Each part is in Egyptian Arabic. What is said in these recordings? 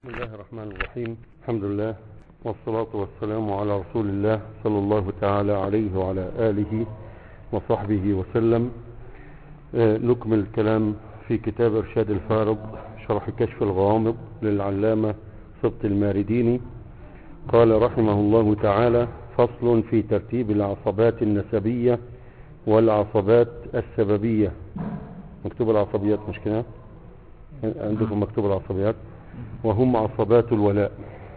بسم الله الرحمن الرحيم الحمد لله والصلاة والسلام على رسول الله صلى الله تعالى عليه وعلى آله وصحبه وسلم آه، نكمل الكلام في كتاب إرشاد الفارض شرح كشف الغوامض للعلامة سبط المارديني قال رحمه الله تعالى فصل في ترتيب العصبات النسبية والعصبات السببية مكتوب العصبيات مش كده عندكم مكتوب العصبيات وهم عصبات الولاء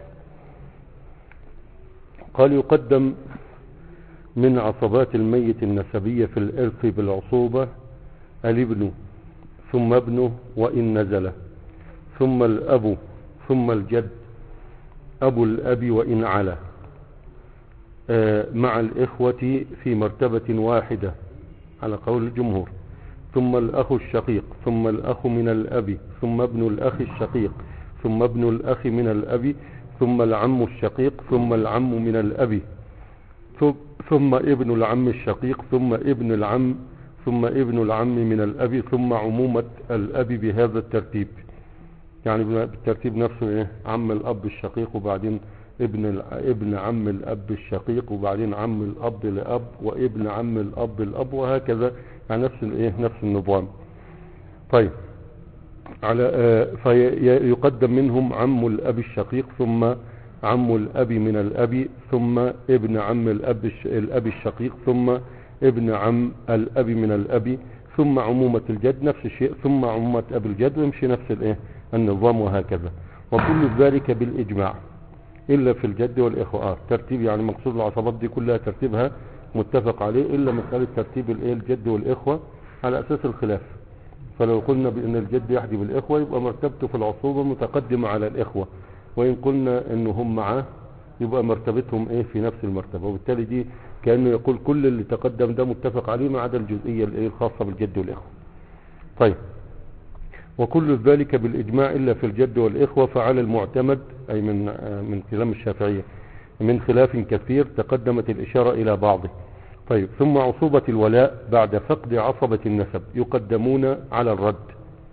قال يقدم من عصبات الميت النسبية في الإرث بالعصوبة الابن ثم ابنه وإن نزل ثم الأب ثم الجد أبو الأب وإن علا آه، مع الإخوة في مرتبة واحدة على قول الجمهور ثم الأخ الشقيق ثم الأخ من الأب ثم ابن الأخ الشقيق ثم ابن الأخ من الأب ثم العم الشقيق ثم العم من الأب ثم ابن العم الشقيق ثم ابن العم ثم ابن العم من الأب ثم عمومة الأب بهذا الترتيب يعني بالترتيب نفسه ايه عم الأب الشقيق وبعدين ابن الع- ابن عم الأب الشقيق وبعدين عم الأب لأب وابن عم الأب الأب وهكذا يعني نفس الايه نفس النظام طيب على آه، فيقدم منهم عم الأب الشقيق ثم عم الأب من الأب ثم ابن عم الأب الش- الأب الشقيق ثم ابن عم الأب من الأب ثم عمومة الجد نفس الشيء ثم عمومة أب الجد ويمشي نفس الايه النظام وهكذا وكل ذلك بالإجماع إلا في الجد والإخوة آه، ترتيب يعني مقصود العصبات دي كلها ترتيبها متفق عليه إلا مسألة ترتيب الإيه الجد والإخوة على أساس الخلاف فلو قلنا بأن الجد يحجب الإخوة يبقى مرتبته في العصوبة متقدمة على الإخوة وإن قلنا أنه هم معاه يبقى مرتبتهم إيه في نفس المرتبة وبالتالي دي كأنه يقول كل اللي تقدم ده متفق عليه ما عدا الجزئية الإيه الخاصة بالجد والإخوة طيب وكل ذلك بالإجماع إلا في الجد والإخوة فعلى المعتمد أي من آه، من كلام الشافعية من خلاف كثير تقدمت الإشارة إلى بعضه طيب ثم عصوبة الولاء بعد فقد عصبة النسب يقدمون على الرد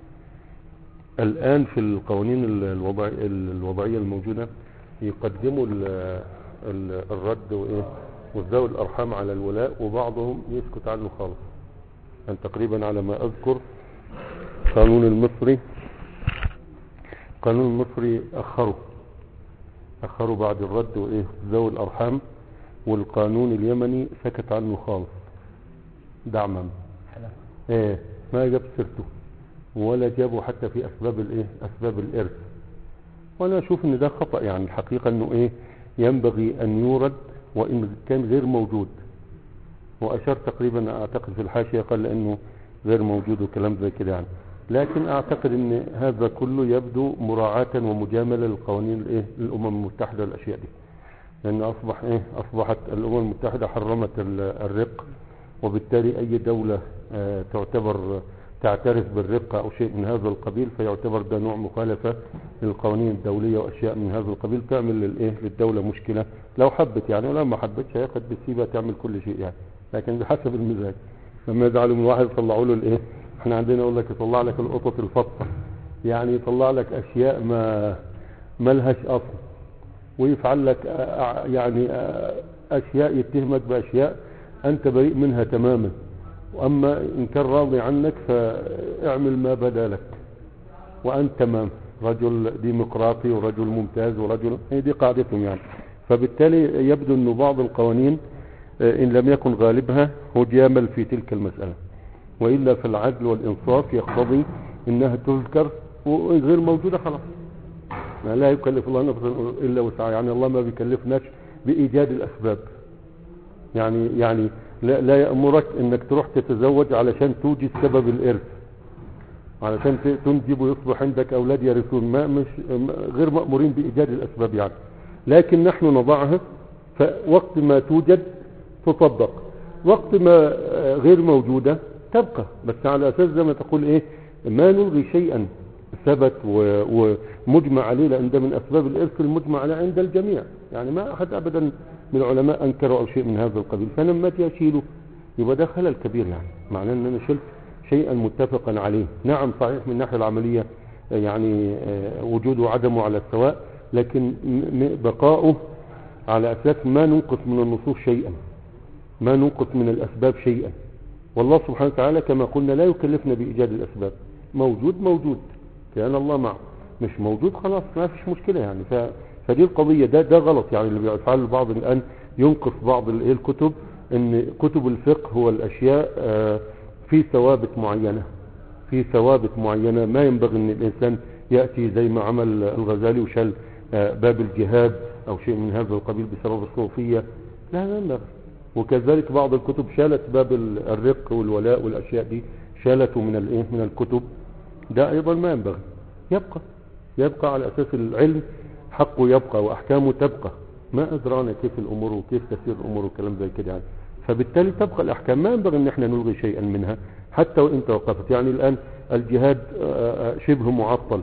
الآن في القوانين الوضع الوضعية الموجودة يقدموا ال- ال- الرد وإيه وذوي الأرحام على الولاء وبعضهم يسكت عنه خالص يعني تقريبا على ما أذكر القانون المصري القانون المصري أخروا أخروا بعد الرد وإيه ذوي الأرحام والقانون اليمني سكت عنه خالص دعما ايه ما جاب سيرته ولا جابوا حتى في اسباب الايه اسباب الارث وانا اشوف ان ده خطأ يعني الحقيقة انه ايه ينبغي ان يورد وان كان غير موجود واشار تقريبا اعتقد في الحاشية قال انه غير موجود وكلام زي كده يعني لكن اعتقد ان هذا كله يبدو مراعاة ومجاملة للقوانين الايه الامم المتحدة والاشياء دي لأن أصبح إيه أصبحت الأمم المتحدة حرمت ال- الرق وبالتالي أي دولة آه، تعتبر تعترف بالرق أو شيء من هذا القبيل فيعتبر ده نوع مخالفة للقوانين الدولية وأشياء من هذا القبيل تعمل للإيه للدولة مشكلة لو حبت يعني ولو ما حبتش هي قد بتسيبها تعمل كل شيء يعني لكن بحسب المزاج لما يزعلوا من واحد يطلعوا له الإيه احنا عندنا يقول لك يطلع لك القطط الفطة يعني يطلع لك أشياء ما ملهاش أصل ويفعل لك آه، يعني آه، أشياء يتهمك بأشياء أنت بريء منها تماما وأما إن كان راضي عنك فاعمل ما بدا لك وأنت تمام رجل ديمقراطي ورجل ممتاز ورجل هي دي قاعدتهم يعني فبالتالي يبدو أن بعض القوانين آه، إن لم يكن غالبها هو جامل في تلك المسألة وإلا في العدل والإنصاف يقتضي أنها تذكر وغير موجودة خلاص ما لا يكلف الله نفسا الا وسعها يعني الله ما بيكلفناش بايجاد الاسباب يعني يعني لا, لا يامرك انك تروح تتزوج علشان توجد سبب الارث علشان ت- تنجب ويصبح عندك اولاد يرثون ما مش ما- غير مامورين بايجاد الاسباب يعني لكن نحن نضعها فوقت ما توجد تطبق وقت ما آه، غير موجوده تبقى بس على اساس زي ما تقول ايه ما نلغي شيئا ثبت و- ومجمع عليه لان ده من اسباب الارث المجمع عليه عند الجميع يعني ما احد ابدا من العلماء انكروا او شيء من هذا القبيل فلما اجي اشيله يبقى ده خلل كبير يعني معناه ان انا شلت شيئا متفقا عليه نعم صحيح من الناحيه العمليه يعني آه، وجوده وعدمه على السواء لكن م- م- بقاؤه على أساس ما ننقص من النصوص شيئا ما ننقص من الأسباب شيئا والله سبحانه وتعالى كما قلنا لا يكلفنا بإيجاد الأسباب موجود موجود كان الله معه مش موجود خلاص ما فيش مشكلة يعني ف... فدي القضية ده ده غلط يعني اللي بيفعله البعض الآن ينقص بعض ال- إيه الكتب ان كتب الفقه هو الأشياء آه، في ثوابت معينة في ثوابت معينة ما ينبغي ان الانسان يأتي زي ما عمل الغزالي وشال آه، باب الجهاد او شيء من هذا القبيل بسبب الصوفية لا لا ينبغي وكذلك بعض الكتب شالت باب ال- الرق والولاء والاشياء دي شالته من الايه من الكتب ده ايضا ما ينبغي يبقى يبقى على اساس العلم حقه يبقى واحكامه تبقى ما ادرانا كيف الامور وكيف تسير الامور وكلام زي كده يعني فبالتالي تبقى الاحكام ما ينبغي ان احنا نلغي شيئا منها حتى وان توقفت يعني الان الجهاد آه، آه، شبه معطل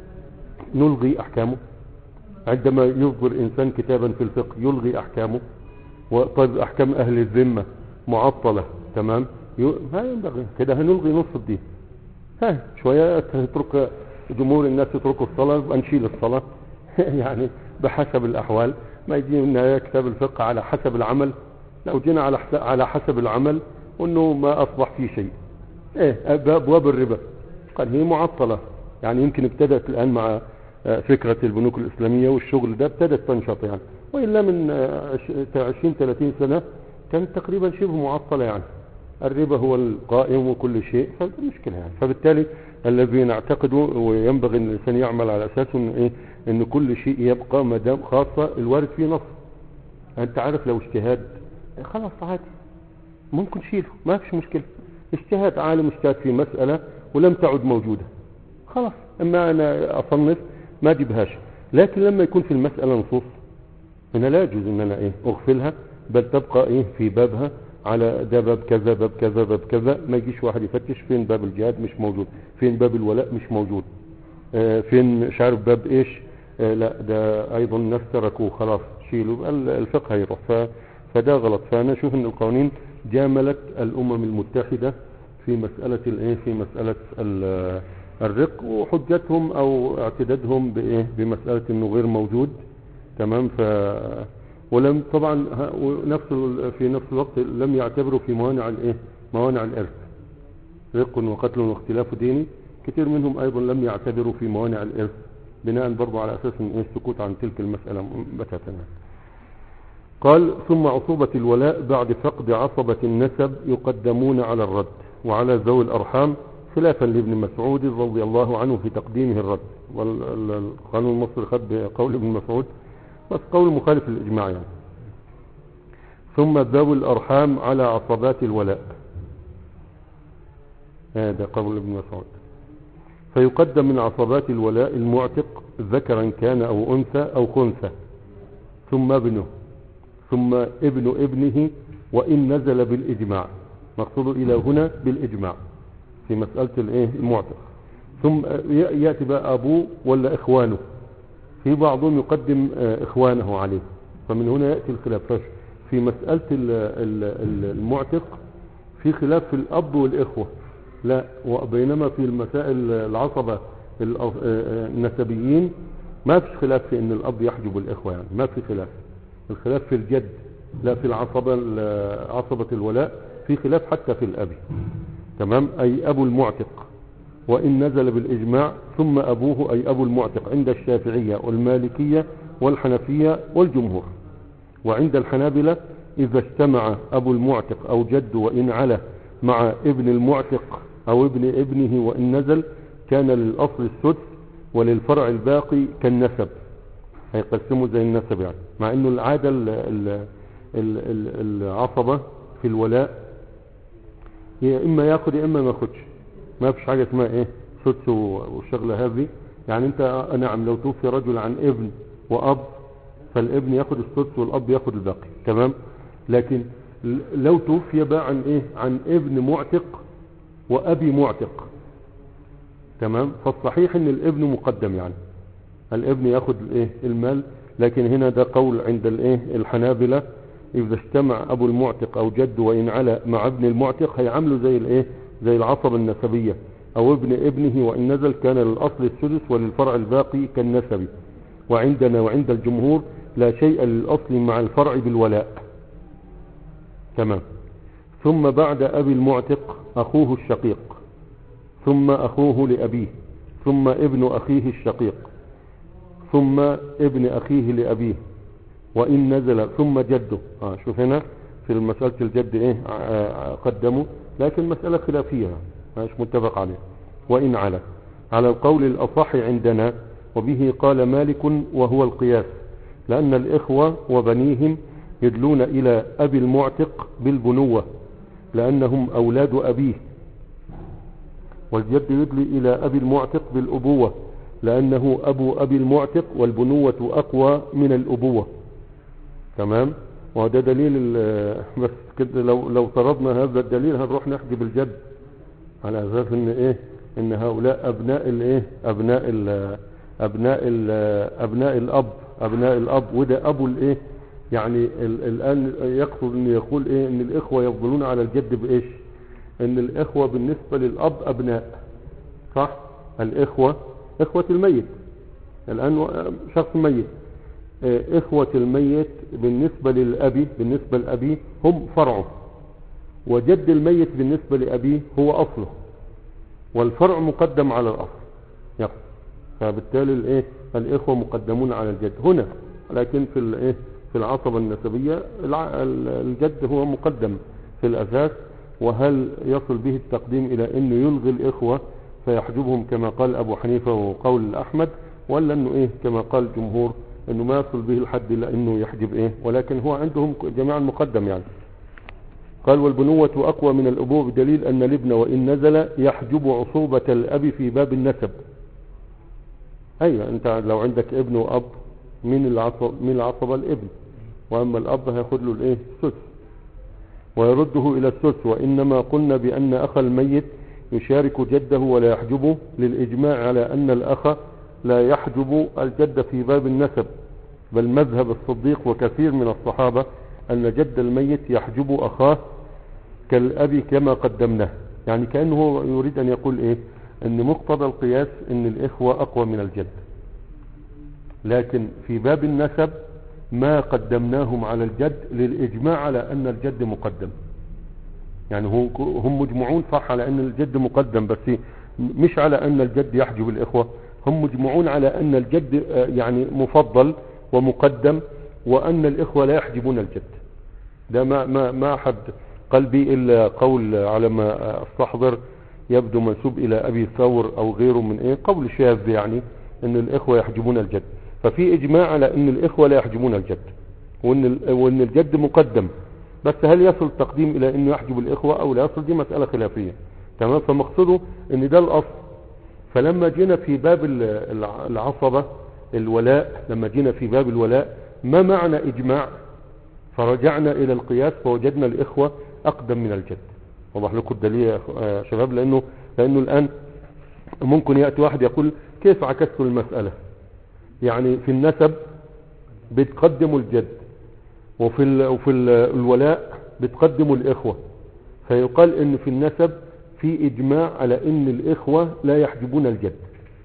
نلغي احكامه عندما يصدر انسان كتابا في الفقه يلغي احكامه وطيب احكام اهل الذمه معطله تمام يو- ما ينبغي كده هنلغي نص الدين ها شويه تترك جمهور الناس يتركوا الصلاه يبقى نشيل الصلاه يعني بحسب الاحوال ما يجي لنا كتاب الفقه على حسب العمل لو جينا على حس- على حسب العمل وانه ما اصبح فيه شيء ايه أب- ابواب الربا قال هي معطله يعني يمكن ابتدت الان مع آه، فكره البنوك الاسلاميه والشغل ده ابتدت تنشط يعني والا من آه، عش- 20 30 سنه كانت تقريبا شبه معطله يعني الربا هو القائم وكل شيء فده مشكله يعني فبالتالي الذين اعتقدوا وينبغي ان الانسان يعمل على اساس ان ايه ان كل شيء يبقى ما دام خاصه الوارد فيه نص انت عارف لو اجتهاد خلاص عادي ممكن شيله ما فيش مشكله اجتهاد عالم اجتهد في مساله ولم تعد موجوده خلاص اما انا اصنف ما اجيبهاش لكن لما يكون في المساله نصوص هنا لا يجوز ان انا ايه اغفلها بل تبقى ايه في بابها على ده باب كذا باب كذا باب كذا ما يجيش واحد يفتش فين باب الجهاد مش موجود فين باب الولاء مش موجود آه فين مش عارف باب ايش آه لا ده ايضا الناس تركوه خلاص شيلوا يبقى ال- الفقه هيروح ف فده غلط فانا اشوف ان القوانين جاملت الامم المتحده في مساله الايه في مساله ال- الرق وحجتهم او اعتدادهم بايه بمساله انه غير موجود تمام ف ولم طبعا ه- ونفس ال- في نفس الوقت لم يعتبروا في موانع الايه موانع الارث رق وقتل واختلاف ديني كثير منهم ايضا لم يعتبروا في موانع الارث بناء برضو على اساس ان إيه السكوت عن تلك المساله بتاتا قال ثم عصوبة الولاء بعد فقد عصبة النسب يقدمون على الرد وعلى ذوي الأرحام خلافا لابن مسعود رضي الله عنه في تقديمه الرد والقانون المصري خد بقول ابن مسعود بس قول مخالف للإجماع يعني ثم ذوي الأرحام على عصبات الولاء هذا قول ابن مسعود فيقدم من عصبات الولاء المعتق ذكرا كان أو أنثى أو خنثى ثم ابنه ثم ابن ابنه وإن نزل بالإجماع مقصود إلى هنا بالإجماع في مسألة الإيه المعتق ثم يأتي بقى أبوه ولا إخوانه في بعضهم يقدم آه، إخوانه عليه فمن هنا يأتي الخلاف فش- في مسألة ال- ال- ال- المعتق في خلاف في الأب والإخوة لا وبينما في المسائل العصبة الأ- آه، آه، النسبيين ما فيش خلاف في ان الاب يحجب الاخوة يعني ما في خلاف الخلاف في الجد لا في العصبة ال- عصبة الولاء في خلاف حتى في الاب تمام اي ابو المعتق وان نزل بالاجماع ثم ابوه اي ابو المعتق عند الشافعية والمالكية والحنفية والجمهور وعند الحنابلة إذا اجتمع أبو المعتق أو جد وإن علا مع ابن المعتق أو ابن ابنه وإن نزل كان للأصل السدس وللفرع الباقي كالنسب هيقسموا زي النسب يعني مع انه العادة ال ال ال ال العصبة في الولاء هي اما ياخد يا اما ما ياخدش ما فيش حاجة اسمها ايه سدس والشغلة هذه يعني انت نعم لو توفي رجل عن ابن واب فالابن ياخد السدس والاب ياخد الباقي تمام لكن ل- لو توفي بقى عن ايه عن ابن معتق وابي معتق تمام فالصحيح ان الابن مقدم يعني الابن ياخد الايه المال لكن هنا ده قول عند الايه الحنابلة اذا اجتمع ابو المعتق او جد وان علا مع ابن المعتق هيعامله زي الايه زي العصبة النسبية أو ابن ابنه وإن نزل كان للأصل السدس وللفرع الباقي كالنسب وعندنا وعند الجمهور لا شيء للأصل مع الفرع بالولاء تمام ثم بعد أبي المعتق أخوه الشقيق ثم أخوه لأبيه ثم ابن أخيه الشقيق ثم ابن أخيه لأبيه وإن نزل ثم جده آه شوف هنا في مسألة الجد إيه آه قدموا لكن مسألة خلافية مش متفق عليه وإن على على القول الأصح عندنا وبه قال مالك وهو القياس لأن الإخوة وبنيهم يدلون إلى أبي المعتق بالبنوة لأنهم أولاد أبيه والجد يدلي إلى أبي المعتق بالأبوة لأنه أبو أبي المعتق والبنوة أقوى من الأبوة تمام وده دليل ال- بس كده لو لو طردنا هذا الدليل هنروح نحجب الجد على اساس ان ايه ان هؤلاء ابناء الايه ابناء ال ابناء ال ابناء الاب ابناء الاب وده ابو الايه يعني ال- الان يقصد ان يقول ايه ان الاخوه يفضلون على الجد بايش ان الاخوه بالنسبه للاب ابناء صح الاخوه اخوه الميت الان شخص ميت آه، إخوة الميت بالنسبة للأبي بالنسبة لأبيه هم فرعه وجد الميت بالنسبة لأبيه هو أصله والفرع مقدم على الأصل يقصد فبالتالي الإيه الإخوة مقدمون على الجد هنا لكن في الإيه في العصبة النسبية الع- ال- الجد هو مقدم في الأساس وهل يصل به التقديم إلى أنه يلغي الإخوة فيحجبهم كما قال أبو حنيفة وقول أحمد ولا أنه إيه كما قال الجمهور أنه ما يصل به الحد إلى أنه يحجب إيه ولكن هو عندهم جميعا مقدم يعني قال والبنوة أقوى من الأبوة بدليل أن الابن وإن نزل يحجب عصوبة الأب في باب النسب أيوة أنت لو عندك ابن وأب من العصب من العصبة الابن وأما الأب هياخد له الإيه السدس ويرده إلى السدس وإنما قلنا بأن أخ الميت يشارك جده ولا يحجبه للإجماع على أن الأخ لا يحجب الجد في باب النسب بل مذهب الصديق وكثير من الصحابة أن جد الميت يحجب أخاه كالأب كما قدمناه يعني كأنه هو يريد أن يقول إيه أن مقتضى القياس أن الإخوة أقوى من الجد لكن في باب النسب ما قدمناهم على الجد للإجماع على أن الجد مقدم يعني هم هم مجمعون صح على أن الجد مقدم بس مش على أن الجد يحجب الإخوة هم مجمعون على أن الجد آه، يعني مفضل ومقدم وأن الإخوة لا يحجبون الجد ده ما ما ما أحد قلبي إلا قول على ما استحضر يبدو منسوب إلى أبي ثور أو غيره من إيه قول شاذ يعني أن الإخوة يحجبون الجد ففي إجماع على أن الإخوة لا يحجبون الجد وأن ال- وأن الجد مقدم بس هل يصل التقديم إلى أنه يحجب الإخوة أو لا يصل دي مسألة خلافية تمام فمقصده أن ده الأصل فلما جينا في باب ال- الع- العصبة الولاء لما جينا في باب الولاء ما معنى إجماع فرجعنا إلى القياس فوجدنا الإخوة أقدم من الجد وضح لكم الدليل يا أخ- يا شباب لأنه, لأنه الآن ممكن يأتي واحد يقول كيف عكست المسألة يعني في النسب بتقدموا الجد وفي ال وفي ال الولاء بتقدموا الإخوة فيقال إن في النسب في إجماع على إن الإخوة لا يحجبون الجد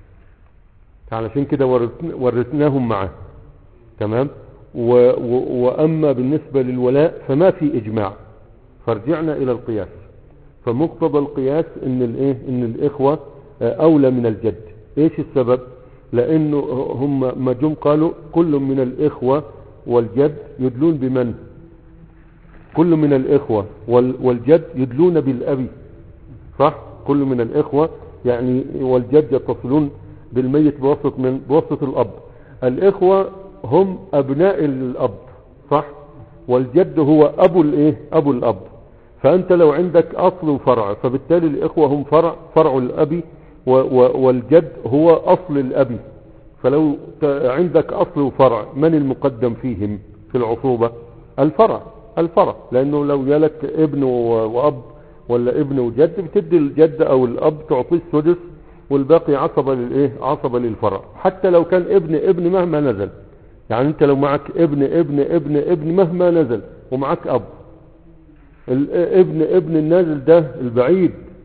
علشان كده ورثن- ورثناهم معاه تمام و و وأما بالنسبة للولاء فما في إجماع فرجعنا إلى القياس فمقتضى القياس إن الإيه إن الإخوة آه، أولى من الجد إيش السبب لأنه هم ما جم قالوا كل من الإخوة والجد يدلون بمن كل من الإخوة وال- والجد يدلون بالأبي صح كل من الإخوة يعني والجد يتصلون بالميت بواسطة من بواسطة الأب الإخوة هم أبناء الأب صح والجد هو أبو الإيه أبو الأب فأنت لو عندك أصل وفرع فبالتالي الإخوة هم فرع فرع الأبي و و والجد هو أصل الأبي فلو ت- عندك أصل وفرع من المقدم فيهم في العصوبة الفرع الفرع لأنه لو جالك ابن و- وأب ولا ابن وجد بتدي الجد أو الأب تعطيه السدس والباقي عصبة للإيه عصبة للفرع حتى لو كان ابن ابن مهما نزل يعني انت لو معك ابن ابن ابن ابن مهما نزل ومعك اب الابن ابن النازل ده البعيد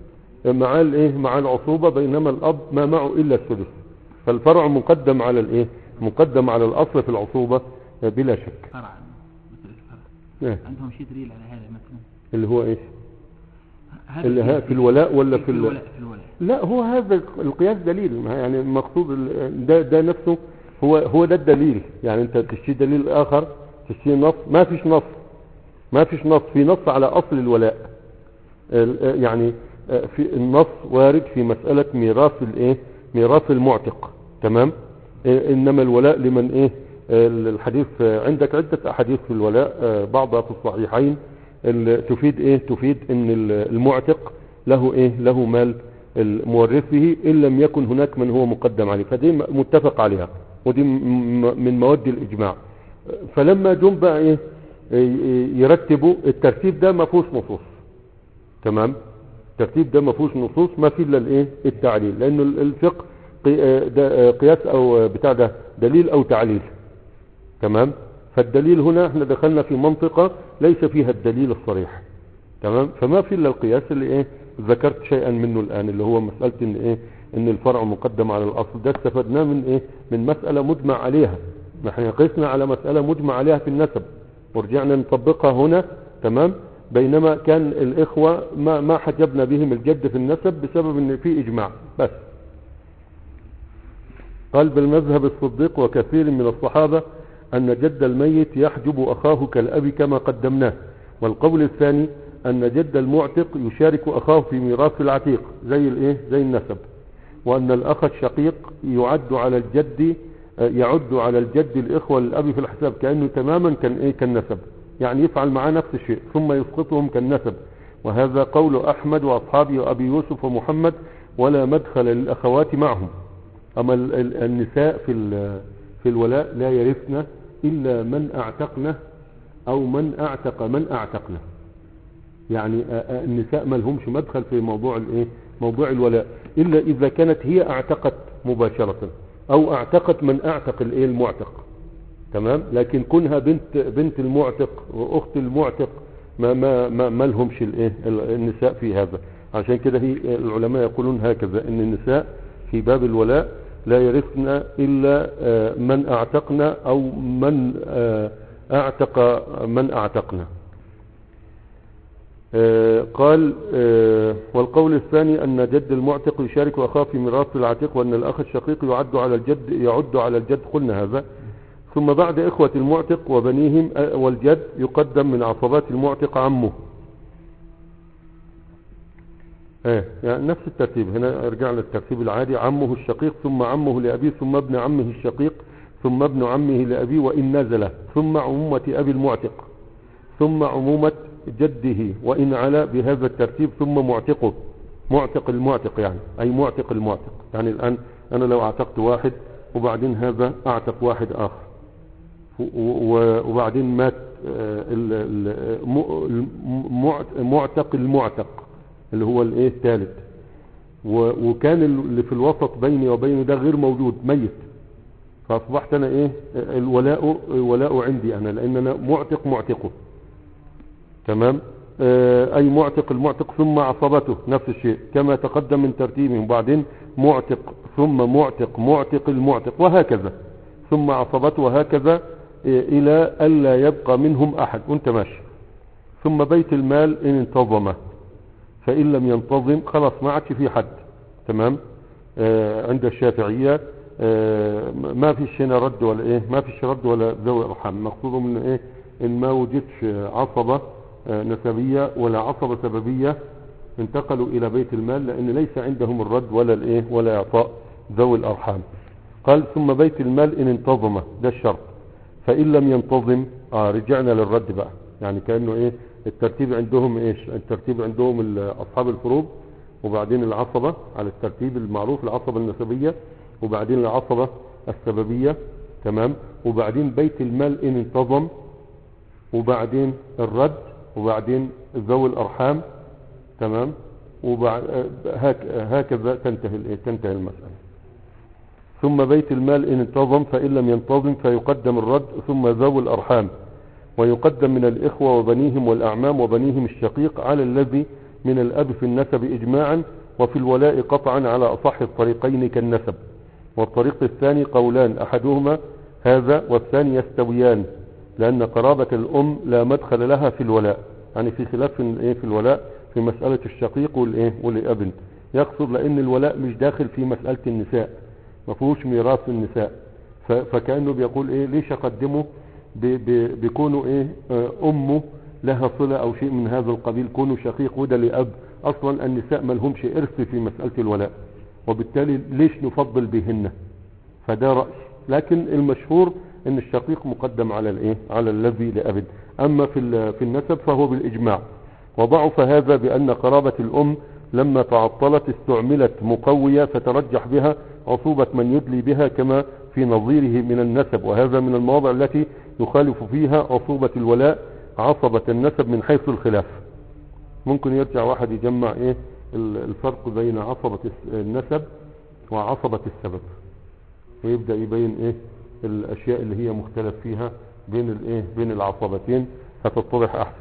مع الايه مع العصوبة بينما الاب ما معه الا الثلث فالفرع مقدم على الايه مقدم على الاصل في العصوبة آه، بلا شك فرع مسألة فرع إيه. عندهم شيء دليل على هذا مثلا اللي هو ايش هذا اللي ها القياس في الولاء ولا في ال... الولاء في الولاء لا هو هذا القياس دليل ما يعني المقصود ال- ده ده نفسه هو هو ده الدليل يعني انت تشتري دليل اخر تشتري نص ما فيش نص ما فيش نص في نص على اصل الولاء ال- يعني في النص وارد في مسألة ميراث الايه ميراث المعتق تمام إيه، انما الولاء لمن ايه الحديث عندك عدة احاديث في الولاء آه، بعضها في الصحيحين ال- تفيد ايه تفيد ان ال- المعتق له ايه له مال مورثه ان لم يكن هناك من هو مقدم عليه فدي م- متفق عليها ودي م- م- من مواد الاجماع فلما جم بقى ايه ي- يرتبوا الترتيب ده ما فيهوش نصوص تمام الترتيب ده ما فيهوش نصوص ما فيه الا الايه التعليل لانه ال- الفقه قي- آه، ده آه، قياس او آه، بتاع ده دليل او تعليل تمام فالدليل هنا احنا دخلنا في منطقة ليس فيها الدليل الصريح تمام فما في الا القياس اللي ايه ذكرت شيئا منه الان اللي هو مسألة ان ايه ان الفرع مقدم على الاصل ده استفدناه من ايه من مسألة مجمع عليها نحن قسنا على مسألة مجمع عليها في النسب ورجعنا نطبقها هنا تمام بينما كان الاخوة ما, ما حجبنا بهم الجد في النسب بسبب ان في اجماع بس قال بالمذهب الصديق وكثير من الصحابة أن جد الميت يحجب أخاه كالأب كما قدمناه والقول الثاني أن جد المعتق يشارك أخاه في ميراث العتيق زي الإيه زي النسب وأن الأخ الشقيق يعد على الجد آه، يعد على الجد الإخوة للأب في الحساب كأنه تماما كان إيه كالنسب يعني يفعل معاه نفس الشيء ثم يسقطهم كالنسب وهذا قول أحمد وأصحابه وأبي يوسف ومحمد ولا مدخل للأخوات معهم أما ال- ال- النساء في ال- في الولاء لا يرثن إلا من أعتقنه أو من أعتق من أعتقنه يعني آه، آه، النساء ما لهمش مدخل في موضوع الايه موضوع الولاء إلا إذا كانت هي أعتقت مباشرة أو أعتقت من أعتق الايه المعتق تمام لكن كونها بنت بنت المعتق واخت المعتق ما ما ما, ما لهمش الايه ال- النساء في هذا عشان كده هي العلماء يقولون هكذا ان النساء في باب الولاء لا يرثن الا آه، من اعتقنا او من آه، اعتق من اعتقنا آه، قال آه، والقول الثاني أن جد المعتق يشارك أخاه في ميراث العتيق وأن الأخ الشقيق يعد على الجد يعد على الجد قلنا هذا ثم بعد إخوة المعتق وبنيهم آه، والجد يقدم من عصبات المعتق عمه ايه يعني نفس الترتيب هنا رجعنا للترتيب العادي عمه الشقيق ثم عمه لأبيه ثم ابن عمه الشقيق ثم ابن عمه لأبيه وإن نزل ثم عمومة أبي المعتق ثم عمومة جده وإن علا بهذا الترتيب ثم معتقه معتق المعتق يعني أي معتق المعتق يعني الآن أنا لو اعتقت واحد وبعدين هذا اعتق واحد آخر و- و- وبعدين مات آه، ال- ال- م- المعت- معتق المعتق اللي هو الايه الثالث و- وكان اللي في الوسط بيني وبينه ده غير موجود ميت فاصبحت انا ايه الولاء ولاء عندي انا لان انا معتق معتقه تمام آه، اي معتق المعتق ثم عصبته نفس الشيء كما تقدم من ترتيبهم بعدين معتق ثم معتق معتق المعتق وهكذا ثم عصبته وهكذا آه، الى الا يبقى منهم احد وانت ماشي ثم بيت المال ان انتظم فان لم ينتظم خلاص ما عادش في حد تمام آه عند الشافعية آه ما فيش هنا رد ولا ايه ما فيش رد ولا ذوي ارحام مقصود من ايه ان ما وجدش عصبة آه نسبية ولا عصبة سببية انتقلوا الى بيت المال لان ليس عندهم الرد ولا الايه ولا اعطاء ذوي الارحام قال ثم بيت المال ان انتظم ده الشرط فان لم ينتظم اه رجعنا للرد بقى يعني كانه ايه الترتيب عندهم ايش الترتيب عندهم ال- اصحاب الفروض وبعدين العصبة على الترتيب المعروف العصبة النسبية وبعدين العصبة السببية تمام وبعدين بيت المال ان انتظم وبعدين الرد وبعدين ذوي الارحام تمام وبعد هك هكذا تنتهي الإيه؟ تنتهي المسألة ثم بيت المال إن انتظم فإن لم ينتظم فيقدم الرد ثم ذوي الأرحام ويقدم من الإخوة وبنيهم والأعمام وبنيهم الشقيق على الذي من الأب في النسب إجماعا وفي الولاء قطعا على أصح الطريقين كالنسب والطريق الثاني قولان أحدهما هذا والثاني يستويان لأن قرابة الأم لا مدخل لها في الولاء يعني في خلاف في الإيه في الولاء في مسألة الشقيق والإيه والابن يقصد لأن الولاء مش داخل في مسألة النساء ما فيهوش ميراث النساء ف- فكأنه بيقول إيه ليش أقدمه ب- ب- بكونه إيه آه، أمه لها صلة أو شيء من هذا القبيل كونه شقيق وده لأب أصلا النساء ما لهمش إرث في مسألة الولاء وبالتالي ليش نفضل بهن فده رأي لكن المشهور ان الشقيق مقدم على الايه على الذي لابد اما في ال- في النسب فهو بالاجماع وضعف هذا بان قرابة الام لما تعطلت استعملت مقوية فترجح بها عصوبة من يدلي بها كما في نظيره من النسب وهذا من المواضع التي يخالف فيها عصوبة الولاء عصبة النسب من حيث الخلاف ممكن يرجع واحد يجمع ايه ال- الفرق بين عصبة الس- النسب وعصبة السبب ويبدأ يبين ايه الاشياء اللي هي مختلف فيها بين الايه بين العصبتين هتتضح احسن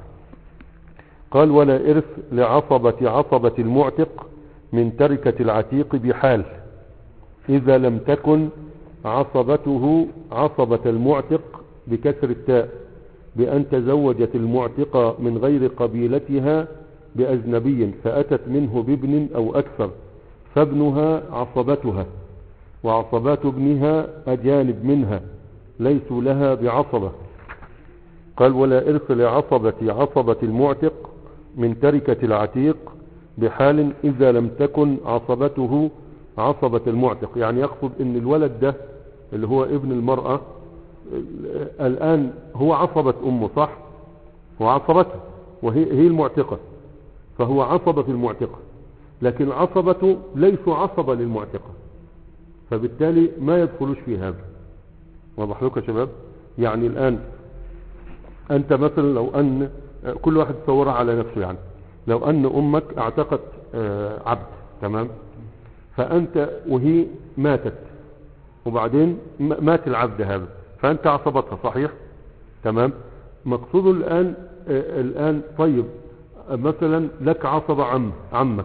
قال ولا ارث لعصبة عصبة المعتق من تركة العتيق بحال اذا لم تكن عصبته عصبة المعتق بكسر التاء بأن تزوجت المعتقة من غير قبيلتها بأجنبي فأتت منه بابن أو أكثر فابنها عصبتها وعصبات ابنها أجانب منها ليسوا لها بعصبة قال ولا إرث لعصبة عصبة المعتق من تركة العتيق بحال إذا لم تكن عصبته عصبة المعتق يعني يقصد ان الولد ده اللي هو ابن المرأة الآن هو عصبة أمه صح هو عصبته وهي هي المعتقة فهو عصبة المعتقة لكن عصبته ليسوا عصبة للمعتقة فبالتالي ما يدخلوش في هذا واضح لكم يا شباب يعني الآن أنت مثلا لو أن كل واحد تصورها على نفسه يعني لو أن أمك اعتقت آه، عبد تمام فأنت وهي ماتت وبعدين م- مات العبد هذا فأنت عصبتها صحيح تمام مقصود الآن آه، الآن طيب آه، مثلا لك عصب عم عمك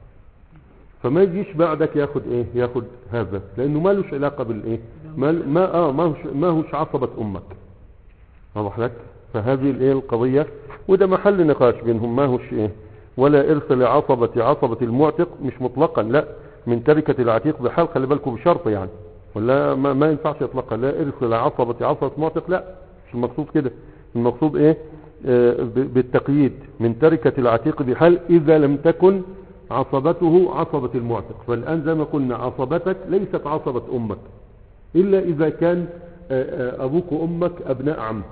فما يجيش بعدك ياخد ايه ياخد هذا لانه ما لهش علاقه بالايه ما ما اه ما هوش ما هوش عصبه امك واضح لك فهذه الايه القضيه وده محل نقاش بينهم ما هوش ايه ولا ارث لعصبه عصبه المعتق مش مطلقا لا من تركه العتيق بحال خلي بالكم بشرط يعني ولا ما, ما ينفعش اطلاقا لا ارث لعصبه عصبه معتق لا مش المقصود كده المقصود ايه آه ب- بالتقييد من تركه العتيق بحال اذا لم تكن عصبته عصبة المعتق فالآن زي ما قلنا عصبتك ليست عصبة أمك إلا إذا كان آه، آه، أبوك وأمك أبناء عم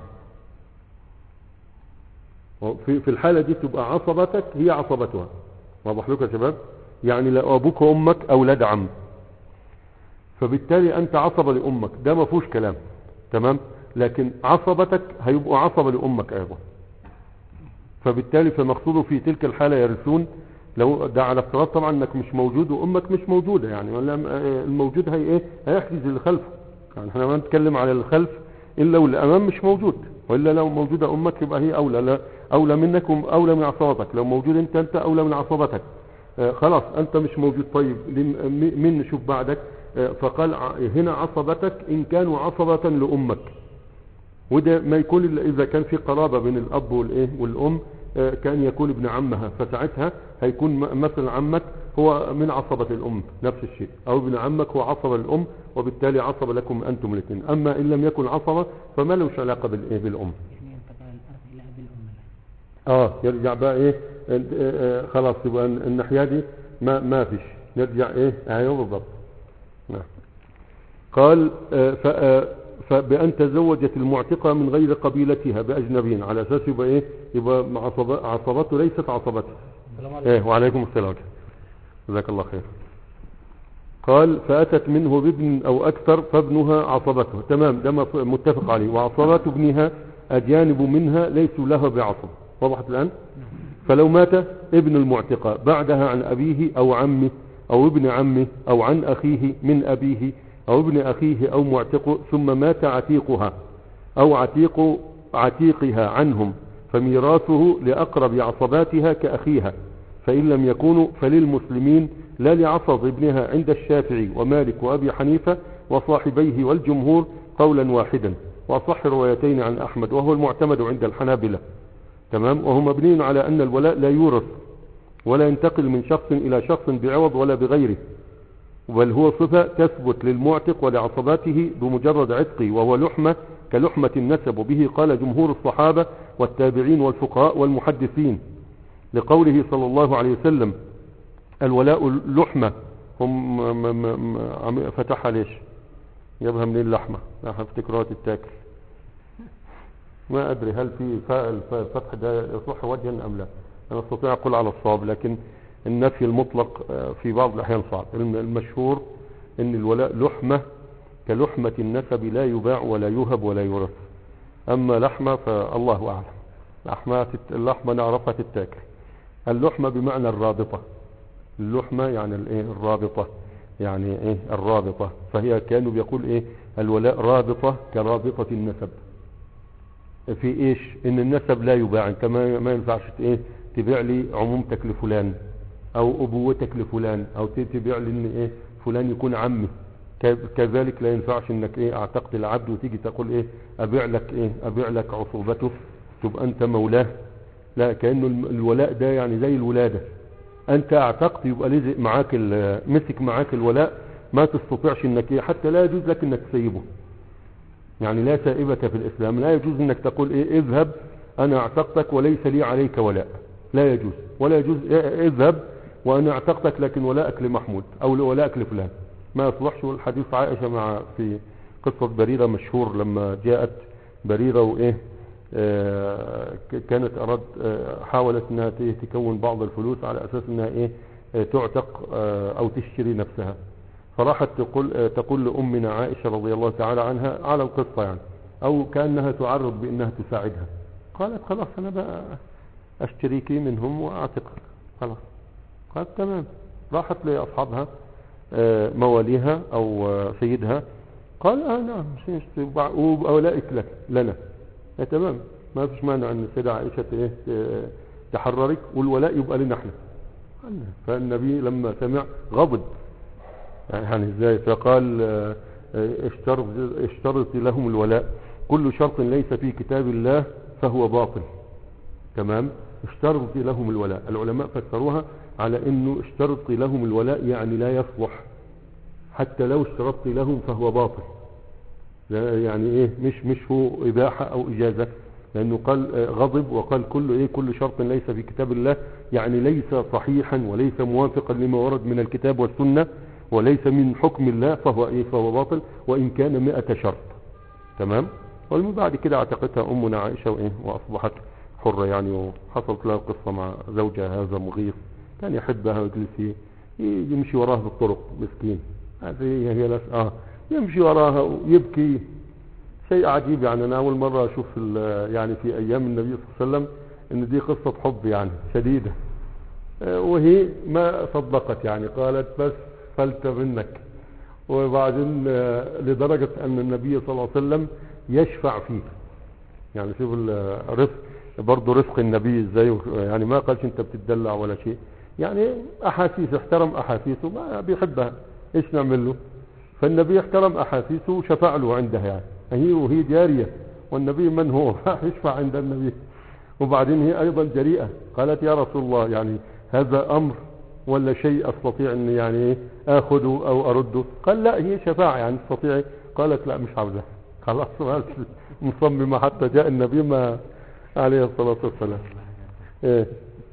في في الحالة دي تبقى عصبتك هي عصبتها واضح لكم يا شباب يعني لو أبوك وأمك أولاد عم فبالتالي أنت عصبة لأمك ده ما فيهوش كلام تمام لكن عصبتك هيبقوا عصبة لأمك أيضا فبالتالي فمقصوده في تلك الحالة يرثون لو ده على افتراض طبعا انك مش موجود وامك مش موجودة يعني ولا آه، الموجود هي ايه هيحجز اللي خلفه يعني احنا ما نتكلم على الخلف الا والامام مش موجود والا لو موجودة امك يبقى هي اولى لا اولى منك واولى من عصابتك لو موجود انت انت اولى من عصابتك آه، خلاص انت مش موجود طيب لم- م- مين نشوف بعدك آه، فقال ع- هنا عصبتك ان كانوا عصبة لامك وده ما يكون الا اذا كان في قرابه بين الاب والايه والام آه، كان يكون ابن عمها فساعتها هيكون م- مثلا عمك هو من عصبة الام نفس الشيء او ابن عمك هو عصبة الام وبالتالي عصبة لكم انتم الاثنين اما ان لم يكن عصبة فما لهش علاقة بالايه بالام يعني ينتقل الأرض إلى أبي الأم اه يرجع بقى ايه آه، آه، خلاص يبقى الناحية دي ما ما فيش نرجع ايه ايوه بالضبط نعم قال آه، ف- آه، فبأن تزوجت المعتقة من غير قبيلتها بأجنبين على أساس يبقى إيه يبقى عصب- عصبته ليست عصبته السلام عليكم إيه وعليكم السلام جزاك الله خير قال فأتت منه بابن أو أكثر فابنها عصبته تمام ده مف- متفق عليه وعصبات ابنها أجانب منها ليسوا لها بعصب وضحت الآن فلو مات ابن المعتقة بعدها عن أبيه أو عمه أو ابن عمه أو عن أخيه من أبيه أو ابن أخيه أو معتقه ثم مات عتيقها أو عتيق عتيقها عنهم فميراثه لأقرب عصباتها كأخيها فإن لم يكونوا فللمسلمين لا لعصب ابنها عند الشافعي ومالك وأبي حنيفة وصاحبيه والجمهور قولا واحدا وأصح روايتين عن أحمد وهو المعتمد عند الحنابلة تمام وهو مبني على أن الولاء لا يورث ولا ينتقل من شخص إلى شخص بعوض ولا بغيره بل هو صفة تثبت للمعتق ولعصباته بمجرد عتقه وهو لحمة كلحمة النسب وبه قال جمهور الصحابة والتابعين والفقهاء والمحدثين لقوله صلى الله عليه وسلم الولاء لحمة هم م- م- م- عم- فتحها ليش جابها منين اللحمة لا افتكرها تتاكل ما أدري هل في فاء الف- الفتح ده يصح وجها أم لا أنا أستطيع أقول على الصواب لكن النفي المطلق آه، في بعض الأحيان صعب الم- المشهور أن الولاء لحمة كلحمة النسب لا يباع ولا يهب ولا يورث أما لحمة فالله أعلم لحمة تت- اللحمة نعرفها تتاكل اللحمة بمعنى الرابطة اللحمة يعني الايه الرابطة يعني ايه الرابطة فهي كانوا بيقول ايه الولاء رابطة كرابطة النسب في ايش ان النسب لا يباع انت ما, ما ينفعش ت- ايه تبيع لي عمومتك لفلان او ابوتك لفلان او ت- تبيع لي ان ايه فلان يكون عمي ك- كذلك لا ينفعش انك ايه اعتقد العبد وتيجي تقول ايه ابيع لك ايه ابيع لك عصوبته تبقى انت مولاه لا كانه الم- الولاء ده يعني زي الولاده انت اعتقد يبقى لزق معاك ال- مسك معاك الولاء ما تستطيعش انك ايه حتى لا يجوز لك انك تسيبه يعني لا سائبة في الاسلام لا يجوز انك تقول ايه اذهب انا اعتقتك وليس لي عليك ولاء لا يجوز ولا يجوز إيه اذهب وانا اعتقتك لكن ولاءك لمحمود او ولاءك لفلان ما يصلحش والحديث عائشة مع في قصة بريرة مشهور لما جاءت بريرة وايه آه، ك- كانت أراد آه، حاولت انها ت- تكون بعض الفلوس على اساس انها ايه آه، تعتق آه، او تشتري نفسها فراحت تقول آه، تقول لامنا عائشة رضي الله تعالى عنها على القصة يعني او كأنها تعرض بانها تساعدها قالت خلاص انا بقى اشتريكي منهم واعتقك خلاص قالت تمام راحت لاصحابها آه، مواليها او آه، سيدها قال اه نعم سيشتري وبع- واولئك لك لنا آه، تمام ما فيش مانع ان السيدة عائشة ايه ت- تحررك والولاء يبقى لنا احنا قال نعم. فالنبي لما سمع غضب يعني ازاي فقال آه، آه، اشترط اشترط لهم الولاء كل شرط ليس في كتاب الله فهو باطل تمام اشترط لهم الولاء العلماء فسروها على انه اشترط لهم الولاء يعني لا يصلح حتى لو اشترطت لهم فهو باطل لا يعني ايه مش مش هو اباحة او اجازة لانه قال آه، غضب وقال كل ايه كل شرط ليس في كتاب الله يعني ليس صحيحا وليس موافقا لما ورد من الكتاب والسنة وليس من حكم الله فهو ايه فهو باطل وان كان مئة شرط تمام ومن بعد كده اعتقتها امنا عائشة وايه واصبحت حرة يعني وحصلت لها قصة مع زوجها هذا مغيث كان يحبها ويجلس يمشي وراها في الطرق مسكين هذه هي ناس اه يمشي وراها ويبكي شيء عجيب يعني انا اول مرة اشوف ال- يعني في ايام النبي صلى الله عليه وسلم ان دي قصة حب يعني شديدة آه، وهي ما صدقت يعني قالت بس فلت منك وبعدين آه، لدرجة ان النبي صلى الله عليه وسلم يشفع فيه يعني شوف الرفق برضه رفق النبي ازاي يعني ما قالش انت بتدلع ولا شيء يعني احاسيس احترم احاسيسه ما بيحبها ايش نعمل له فالنبي احترم احاسيسه وشفع له عندها يعني هي وهي جارية والنبي من هو يشفع عند النبي وبعدين هي ايضا جريئة قالت يا رسول الله يعني هذا امر ولا شيء استطيع ان يعني إيه اخذه او ارده قال لا هي شفاعة يعني تستطيع قالت لا مش عاوزة خلاص ما مصممة حتى جاء النبي ما عليه الصلاة والسلام ايه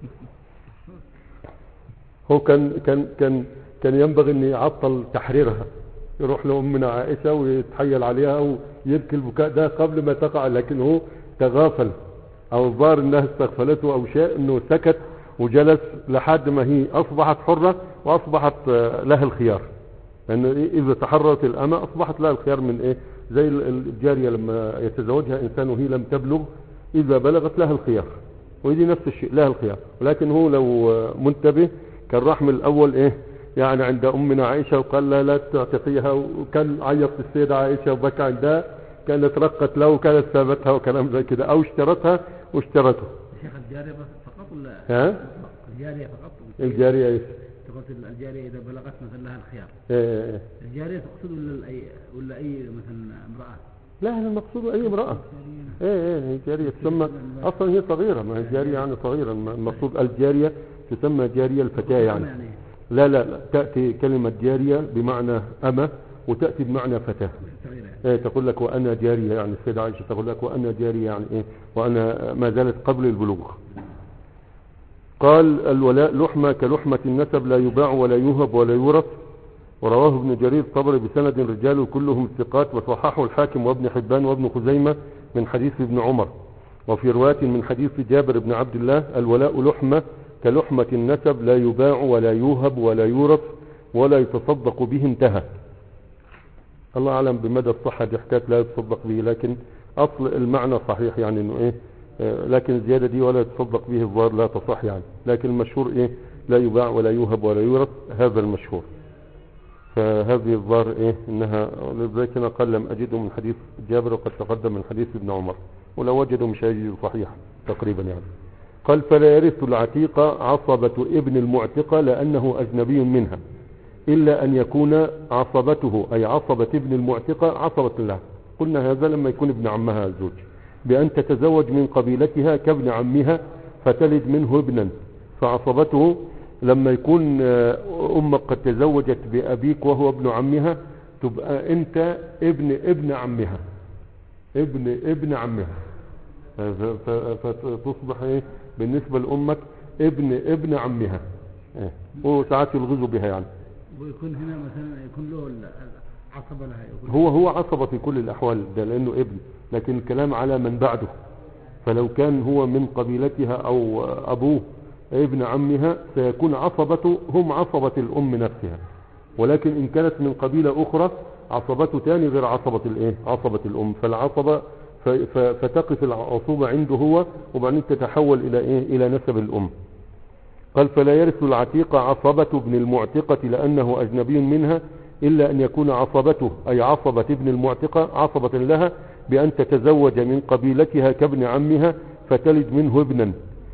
هو كان كان كان كان ينبغي ان يعطل تحريرها يروح لأمنا عائشة ويتحيل عليها ويبكي البكاء ده قبل ما تقع لكن هو تغافل او الظاهر انها استغفلته او شيء انه سكت وجلس لحد ما هي اصبحت حرة واصبحت آه، لها الخيار لانه إيه اذا تحررت الامة اصبحت لها الخيار من ايه زي ال- الجارية لما يتزوجها انسان وهي لم تبلغ اذا بلغت لها الخيار ودي نفس الشيء لها الخيار ولكن هو لو آه، منتبه كان راح من الاول ايه يعني عند امنا عائشة وقال لها لا تعتقيها وكان عيط السيدة عائشة وبكى عندها كانت رقت له وكانت سابتها وكلام زي كده او اشترتها واشترته شيخ الجارية بس فقط ولا ها الجارية فقط الجارية إيش تقول الجارية إذا بلغت مثلا لها الخيار إيه إيه. الجارية تقصد ولا أي ولا أي مثلا امرأة لا هذا المقصود أي امرأة ايه ايه هي جارية تسمى اصلا هي صغيرة ما هي جارية يعني صغيرة المقصود الجارية تسمى جارية الفتاة يعني يعني لا لا لا تأتي كلمة جارية بمعنى أمة وتأتي بمعنى فتاة صغيرة يعني. ايه تقول لك وأنا جارية يعني السيدة عائشة تقول لك وأنا جارية يعني ايه وأنا ما زالت قبل البلوغ قال الولاء لحمة كلحمة النسب لا يباع ولا يهب ولا يورث ورواه ابن جرير الطبري بسند رجاله كلهم ثقات وصححه الحاكم وابن حبان وابن خزيمة من حديث ابن عمر وفي رواية من حديث جابر بن عبد الله الولاء لحمة كلحمة النسب لا يباع ولا يوهب ولا يورث ولا يتصدق به انتهى الله أعلم بمدى الصحة دي حكاية لا يتصدق به لكن أصل المعنى صحيح يعني إنه إيه آه، لكن الزيادة دي ولا يتصدق به الظاهر لا تصح يعني لكن المشهور إيه لا يباع ولا يوهب ولا يورث هذا المشهور فهذه الظاهر إيه إنها لذلك أنا قال لم أجده من حديث جابر وقد تقدم من حديث ابن عمر ولو وجدوا مش هيجد صحيح تقريبا يعني قال فلا يرث العتيق عصبة ابن المعتقة لأنه أجنبي منها إلا أن يكون عصبته أي عصبة ابن المعتقة عصبة له قلنا هذا لما يكون ابن عمها الزوج بأن تتزوج من قبيلتها كابن عمها فتلد منه ابنا فعصبته لما يكون آه، أمك قد تزوجت بأبيك وهو ابن عمها تبقى أنت ابن ابن عمها ابن ابن عمها ف- ف- فتصبح ايه بالنسبة لأمك ابن ابن عمها إيه. وساعات يلغزوا بها يعني ويكون هنا مثلا يكون له ال- عصبة لها يكون هو هو عصبة في كل الأحوال ده لأنه ابن لكن الكلام على من بعده فلو كان هو من قبيلتها أو أبوه ابن عمها سيكون عصبته هم عصبة الأم نفسها ولكن إن كانت من قبيلة أخرى عصبته تاني غير عصبة الإيه عصبة الأم فالعصبة ف- ف- فتقف العصوبة عنده هو وبعدين تتحول إلى إيه إلى نسب الأم قال فلا يرث العتيق عصبة ابن المعتقة لأنه أجنبي منها إلا أن يكون عصبته أي عصبة ابن المعتقة عصبة لها بأن تتزوج من قبيلتها كابن عمها فتلد منه ابنا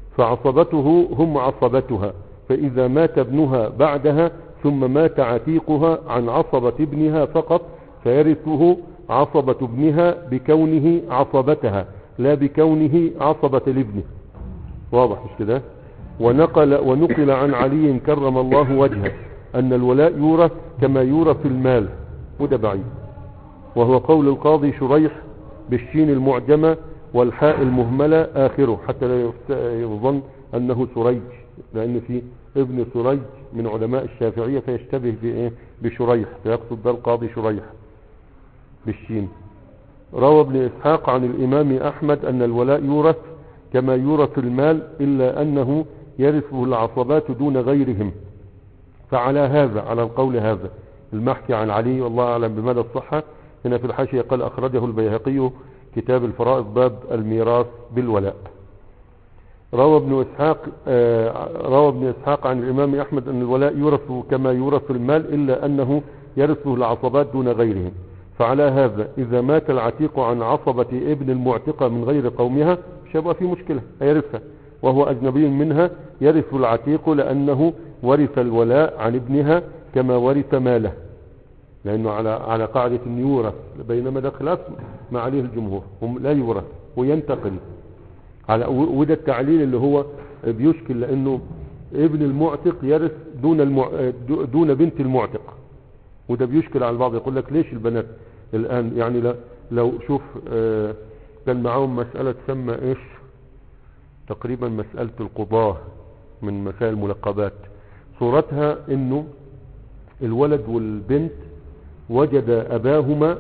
فعصبته هم عصبتها فإذا مات ابنها بعدها ثم مات عتيقها عن عصبة ابنها فقط فيرثه عصبة ابنها بكونه عصبتها لا بكونه عصبة لابنه واضح مش كده ونقل ونقل عن علي كرم الله وجهه أن الولاء يورث كما يورث المال وده بعيد وهو قول القاضي شريح بالشين المعجمة والحاء المهملة آخره حتى لا يفت- يظن أنه سريج لأن في ابن سريج من علماء الشافعية فيشتبه بإيه بشريح فيقصد ده القاضي شريح بالشين روى ابن إسحاق عن الإمام أحمد أن الولاء يورث كما يورث المال إلا أنه يرثه العصبات دون غيرهم فعلى هذا على القول هذا المحكي عن علي والله أعلم بمدى الصحة هنا في الحاشية قال أخرجه البيهقي كتاب الفرائض باب الميراث بالولاء روى ابن إسحاق آه، روى ابن إسحاق عن الإمام أحمد أن الولاء يورث كما يورث المال إلا أنه يرثه العصبات دون غيرهم فعلى هذا إذا مات العتيق عن عصبة ابن المعتقة من غير قومها مش هيبقى في مشكلة هيرثها وهو أجنبي منها يرث العتيق لأنه ورث الولاء عن ابنها كما ورث ماله لأنه على على قاعدة إن يورث بينما ده خلاف ما عليه الجمهور هم لا يورث وينتقل على و- وده التعليل اللي هو بيشكل لأنه ابن المعتق يرث دون المع... دون بنت المعتق وده بيشكل على البعض يقول لك ليش البنات الآن يعني لا لو شوف آه، كان معاهم مسألة تسمى ايش تقريبا مسألة القضاة من مسائل الملقبات صورتها انه الولد والبنت وجد اباهما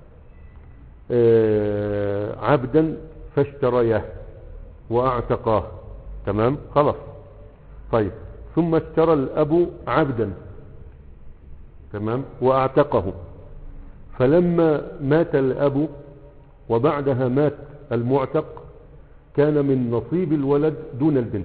آه، عبدا فاشترياه واعتقاه تمام خلاص طيب ثم اشترى الاب عبدا تمام واعتقه فلما مات الاب وبعدها مات المعتق كان من نصيب الولد دون البنت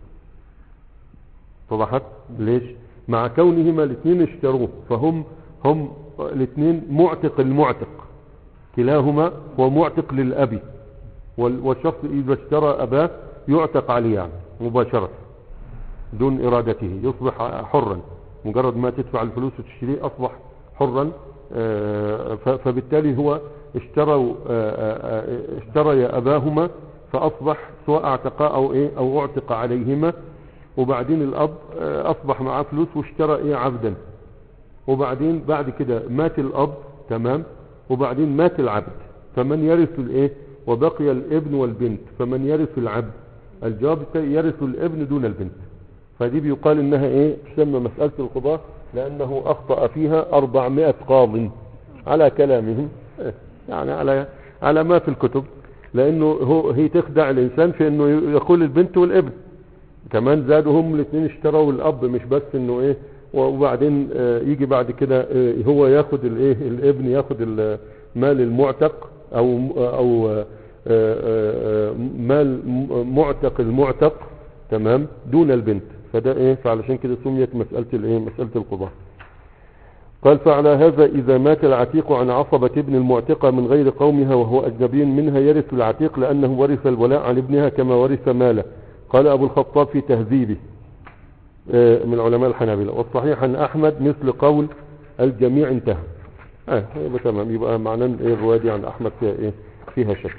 وضحت ليش مع كونهما الاثنين اشتروه فهم هم الاثنين معتق المعتق كلاهما هو معتق للأب وال- والشخص إذا اشترى أباه يعتق عليه يعني مباشرة دون إرادته يصبح حرا مجرد ما تدفع الفلوس وتشتريه أصبح حرا آه، ف- فبالتالي هو اشتروا آه، آه، آه، اشتري أباهما فأصبح سواء اعتقا أو إيه أو اعتق عليهما وبعدين الأب آه، أصبح معاه فلوس واشترى إيه عبدا وبعدين بعد كده مات الأب تمام وبعدين مات العبد فمن يرث الايه وبقي الابن والبنت فمن يرث العبد الجواب التالي يرث الابن دون البنت فدي بيقال انها ايه تسمى مسألة القضاء لانه اخطأ فيها 400 قاض على كلامهم إيه، يعني على على ما في الكتب لانه هو هي تخدع الانسان في انه يقول البنت والابن كمان زادوا هم الاثنين اشتروا الاب مش بس انه ايه وبعدين آه، يجي بعد كده آه، هو ياخد الايه الابن ياخد المال المعتق او او آه، آه، آه، مال م- معتق المعتق تمام دون البنت فده ايه فعلشان كده سميت مسألة الايه مسألة القضاء قال فعلى هذا إذا مات العتيق عن عصبة ابن المعتقة من غير قومها وهو أجنبي منها يرث العتيق لأنه ورث الولاء عن ابنها كما ورث ماله قال أبو الخطاب في تهذيبه آه، من علماء الحنابلة والصحيح أن أحمد مثل قول الجميع انتهى اه يبقى تمام يبقى معناه إن إيه الرواية دي عن أحمد فيها إيه فيها شك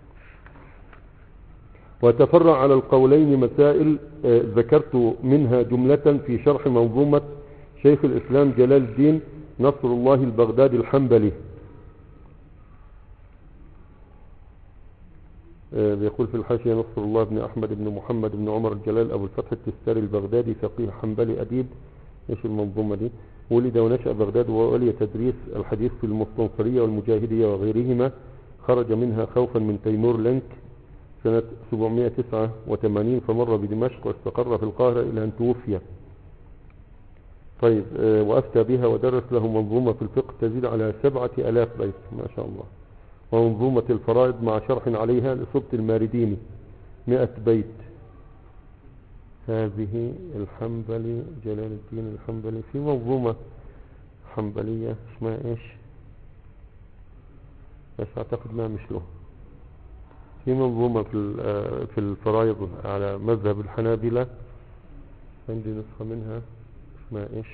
وتفرع على القولين مسائل آه، ذكرت منها جملة في شرح منظومة شيخ الإسلام جلال الدين نصر الله البغدادي الحنبلي آه، بيقول في الحاشية نصر الله بن أحمد بن محمد بن عمر الجلال أبو الفتح التستاري البغدادي فقيه حنبلي أديب ايش المنظومة دي ولد ونشأ بغداد وولي تدريس الحديث في المستنصرية والمجاهدية وغيرهما خرج منها خوفا من تيمور لنك سنة 789 فمر بدمشق واستقر في القاهرة إلى أن توفي طيب آه، وأفتى بها ودرس له منظومة في الفقه تزيد على سبعة ألاف بيت ما شاء الله ومنظومة الفرائض مع شرح عليها لصبت المارديني مئة بيت هذه الحنبلي جلال الدين الحنبلي في منظومة حنبلية اسمها ايش بس اعتقد ما مش له في منظومة في ال- آه، في الفرائض على مذهب الحنابلة عندي نسخة منها اسمها ايش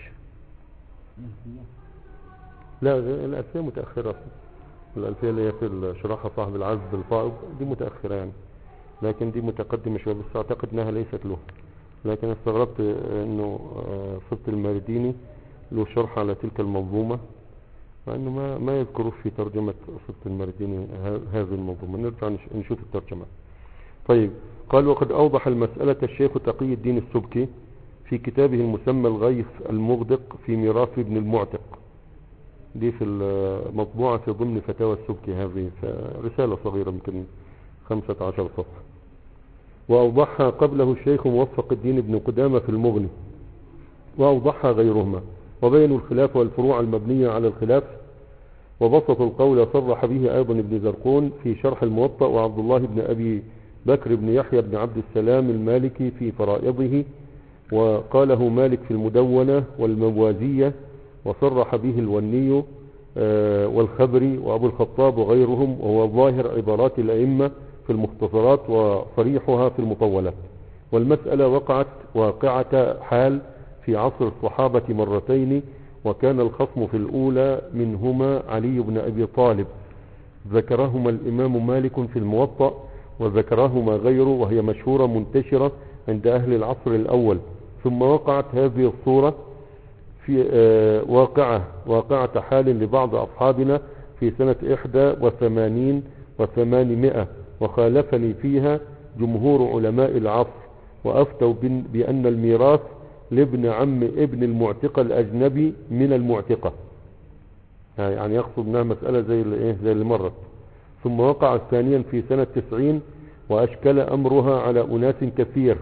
لا الألفية متأخرة الألفية اللي هي في شرحها صاحب العز الفائض دي متأخرة يعني لكن دي متقدمة شوية بس أعتقد أنها ليست له لكن استغربت أنه آه، صبت المارديني له شرح على تلك المنظومة مع أنه ما, ما يذكروه في ترجمة صبت المارديني ه- هذه المنظومة نرجع نش- نشوف الترجمة طيب قال وقد أوضح المسألة الشيخ تقي الدين السبكي في كتابه المسمى الغيث المغدق في ميراث ابن المعتق دي في المطبوعة في ضمن فتاوى السبكي هذه ف- رسالة صغيرة يمكن 15 صفحة وأوضحها قبله الشيخ موفق الدين ابن قدامة في المغني وأوضحها غيرهما وبينوا الخلاف والفروع المبنية على الخلاف وبسطوا القول صرح به أيضا ابن زرقون في شرح الموطأ وعبد الله بن أبي بكر بن يحيى بن عبد السلام المالكي في فرائضه وقاله مالك في المدونة والموازية وصرح به الوني آه، والخبري وأبو الخطاب وغيرهم وهو ظاهر عبارات الأئمة في المختصرات وصريحها في المطولات والمسألة وقعت واقعة حال في عصر الصحابة مرتين وكان الخصم في الأولى منهما علي بن أبي طالب ذكرهما الإمام مالك في الموطأ وذكرهما غيره وهي مشهورة منتشرة عند أهل العصر الأول ثم وقعت هذه الصورة في آه، واقعة واقعة حال لبعض أصحابنا في سنة إحدى وثمانين وثمانمائة وخالفني فيها جمهور علماء العصر وأفتوا بن- بأن الميراث لابن عم ابن المعتقة الأجنبي من المعتقة يعني يقصد انها مسألة زي اللي ايه زي اللي مرت ثم وقع ثانيا في سنة تسعين وأشكل أمرها على أناس كثير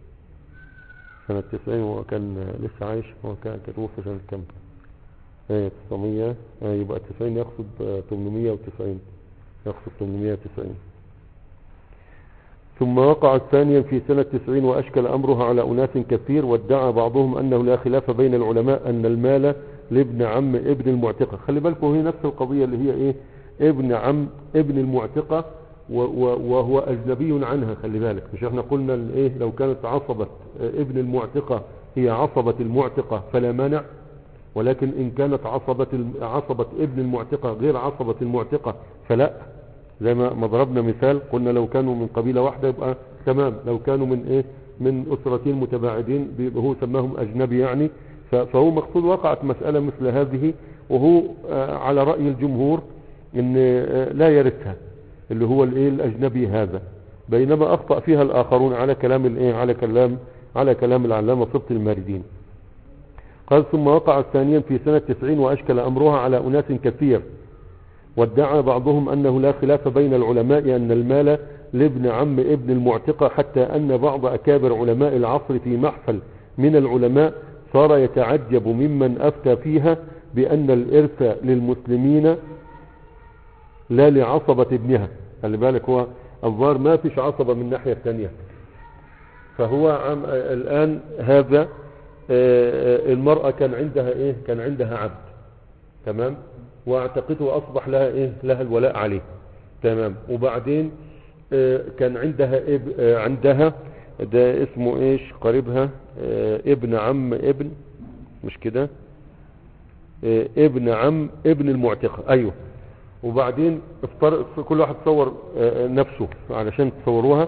سنة تسعين وكان لسه عايش هو كان كان توفى سنة كم؟ ايه 900 آه يبقى 90 يقصد آه، 890 يقصد 890 ثم وقع ثانيا في سنة 90 وأشكل أمرها على أناس كثير وادعى بعضهم أنه لا خلاف بين العلماء أن المال لابن عم ابن المعتقة خلي بالكم هي نفس القضية اللي هي إيه ابن عم ابن المعتقة و- و- وهو أجنبي عنها خلي بالك مش احنا قلنا ال- ايه لو كانت عصبة آه، ابن المعتقة هي عصبة المعتقة فلا مانع ولكن إن كانت عصبة الم- عصبة ابن المعتقة غير عصبة المعتقة فلا زي ما ما ضربنا مثال قلنا لو كانوا من قبيلة واحدة يبقى تمام لو كانوا من ايه من أسرتين متباعدين بيبقى هو سماهم أجنبي يعني ف- فهو مقصود وقعت مسألة مثل هذه وهو آه، على رأي الجمهور ان آه، لا يرثها اللي هو الايه الاجنبي هذا بينما اخطأ فيها الاخرون على كلام الايه على كلام على كلام العلامة سبط الماردين قال ثم وقع ثانيا في سنة تسعين واشكل امرها على اناس كثير وادعى بعضهم انه لا خلاف بين العلماء ان المال لابن عم ابن المعتقة حتى ان بعض اكابر علماء العصر في محفل من العلماء صار يتعجب ممن افتى فيها بان الارث للمسلمين لا لعصبة ابنها خلي بالك هو الظاهر ما فيش عصبة من الناحية الثانية فهو عم الآن هذا آه، المرأة كان عندها ايه كان عندها عبد تمام واعتقده اصبح لها ايه لها الولاء عليه تمام وبعدين آه، كان عندها اب آه، عندها ده اسمه ايش قريبها آه، ابن عم ابن مش كده آه، ابن عم ابن المعتقة ايوه وبعدين افتر... كل واحد تصور آه، نفسه علشان تصوروها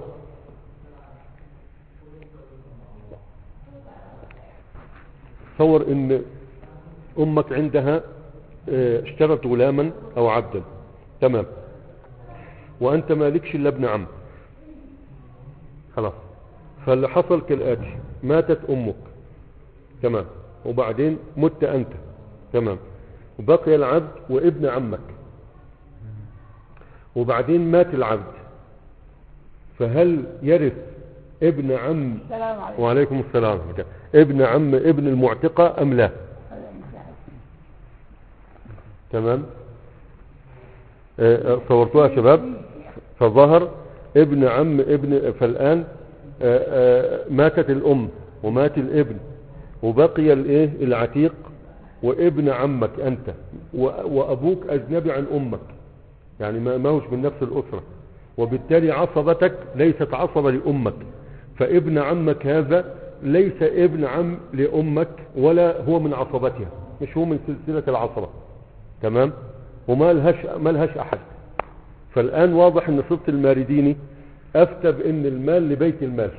تصور ان امك عندها آه، اشترت غلاما او عبدا تمام وانت مالكش الا ابن عم خلاص فاللي حصل كالاتي ماتت امك تمام وبعدين مت انت تمام وبقي العبد وابن عمك وبعدين مات العبد فهل يرث ابن عم السلام عليكم وعليكم السلام ورحمة الله. ابن عم ابن المعتقة ام لا تمام آه، آه، صورتوها يا شباب فظهر ابن عم ابن فالآن آه، آه، ماتت الأم ومات الابن وبقي الايه العتيق وابن عمك أنت و- وأبوك أجنبي عن أمك يعني ما ما هوش من نفس الأسرة وبالتالي عصبتك ليست عصبة لأمك فابن عمك هذا ليس ابن عم لأمك ولا هو من عصبتها مش هو من سلسلة العصبة تمام وما لهاش ما لهاش أحد فالآن واضح أن صبت المارديني أفتى بأن المال لبيت المال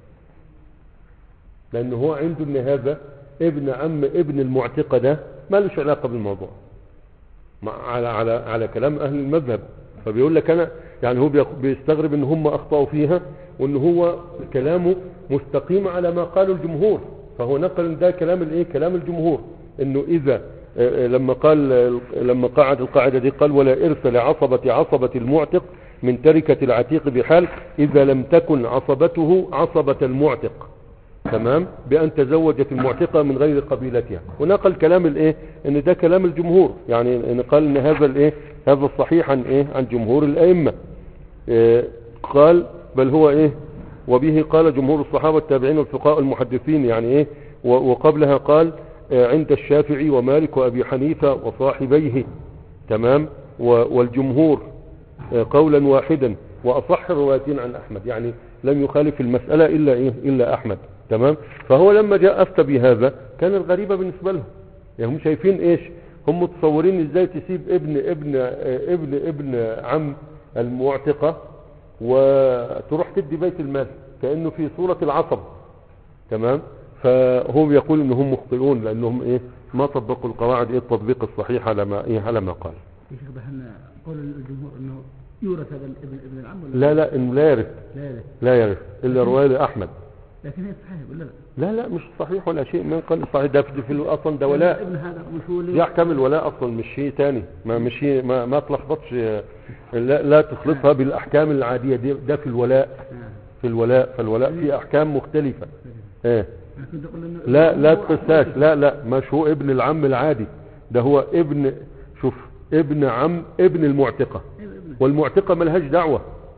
لأنه هو عنده أن هذا ابن عم ابن المعتقة ده ما لهش علاقة بالموضوع مع- على على على كلام اهل المذهب فبيقول لك انا يعني هو بيق- بيستغرب ان هم اخطاوا فيها وان هو كلامه مستقيم على ما قاله الجمهور فهو نقل إن ده كلام الايه كلام الجمهور انه اذا آه، آه، لما قال آه، لما قعد القاعده دي قال ولا ارث لعصبه عصبه المعتق من تركه العتيق بحال اذا لم تكن عصبته عصبه المعتق تمام بأن تزوجت المعتقة من غير قبيلتها ونقل كلام الايه ان ده كلام الجمهور يعني ان قال ان هذا الايه هذا الصحيح عن ايه عن جمهور الائمة إيه قال بل هو ايه وبه قال جمهور الصحابة التابعين والفقهاء المحدثين يعني ايه و- وقبلها قال آه، عند الشافعي ومالك وابي حنيفة وصاحبيه تمام و- والجمهور آه، قولا واحدا واصح الروايتين عن احمد يعني لم يخالف المسألة الا ايه الا احمد تمام فهو لما جاء افتى بهذا كان الغريبة بالنسبة لهم يعني هم شايفين ايش هم متصورين ازاي تسيب ابن ابن آه، ابن ابن عم المعتقة وتروح تدي بيت المال كأنه في صورة العصب تمام فهم يقول انهم مخطئون لانهم ايه ما طبقوا القواعد ايه التطبيق الصحيح على ما ايه على ما قال يا شيخ بحنا قول الجمهور انه يورث هذا الابن ابن العم ولا لا لا انه لا يرث لا يرث لا يرث الا رواية لأحمد لكن هي صحيح ولا لا؟ لا لا مش صحيح ولا شيء من قال صحيح ده في في اصلا ده ولاء ابن هذا مش هو اللي دي احكام الولاء اصلا مش شيء تاني ما مش شيء ما, ما تلخبطش لا, لا تخلطها بالاحكام العادية دي ده في الولاء آه. في الولاء فالولاء فيه احكام مختلفة ايه أنا كنت اقول انه لا لا هو تقساش أخوه. لا لا مش هو ابن العم العادي ده هو ابن شوف ابن عم ابن المعتقة ايوه ابنه والمعتقة ملهاش دعوة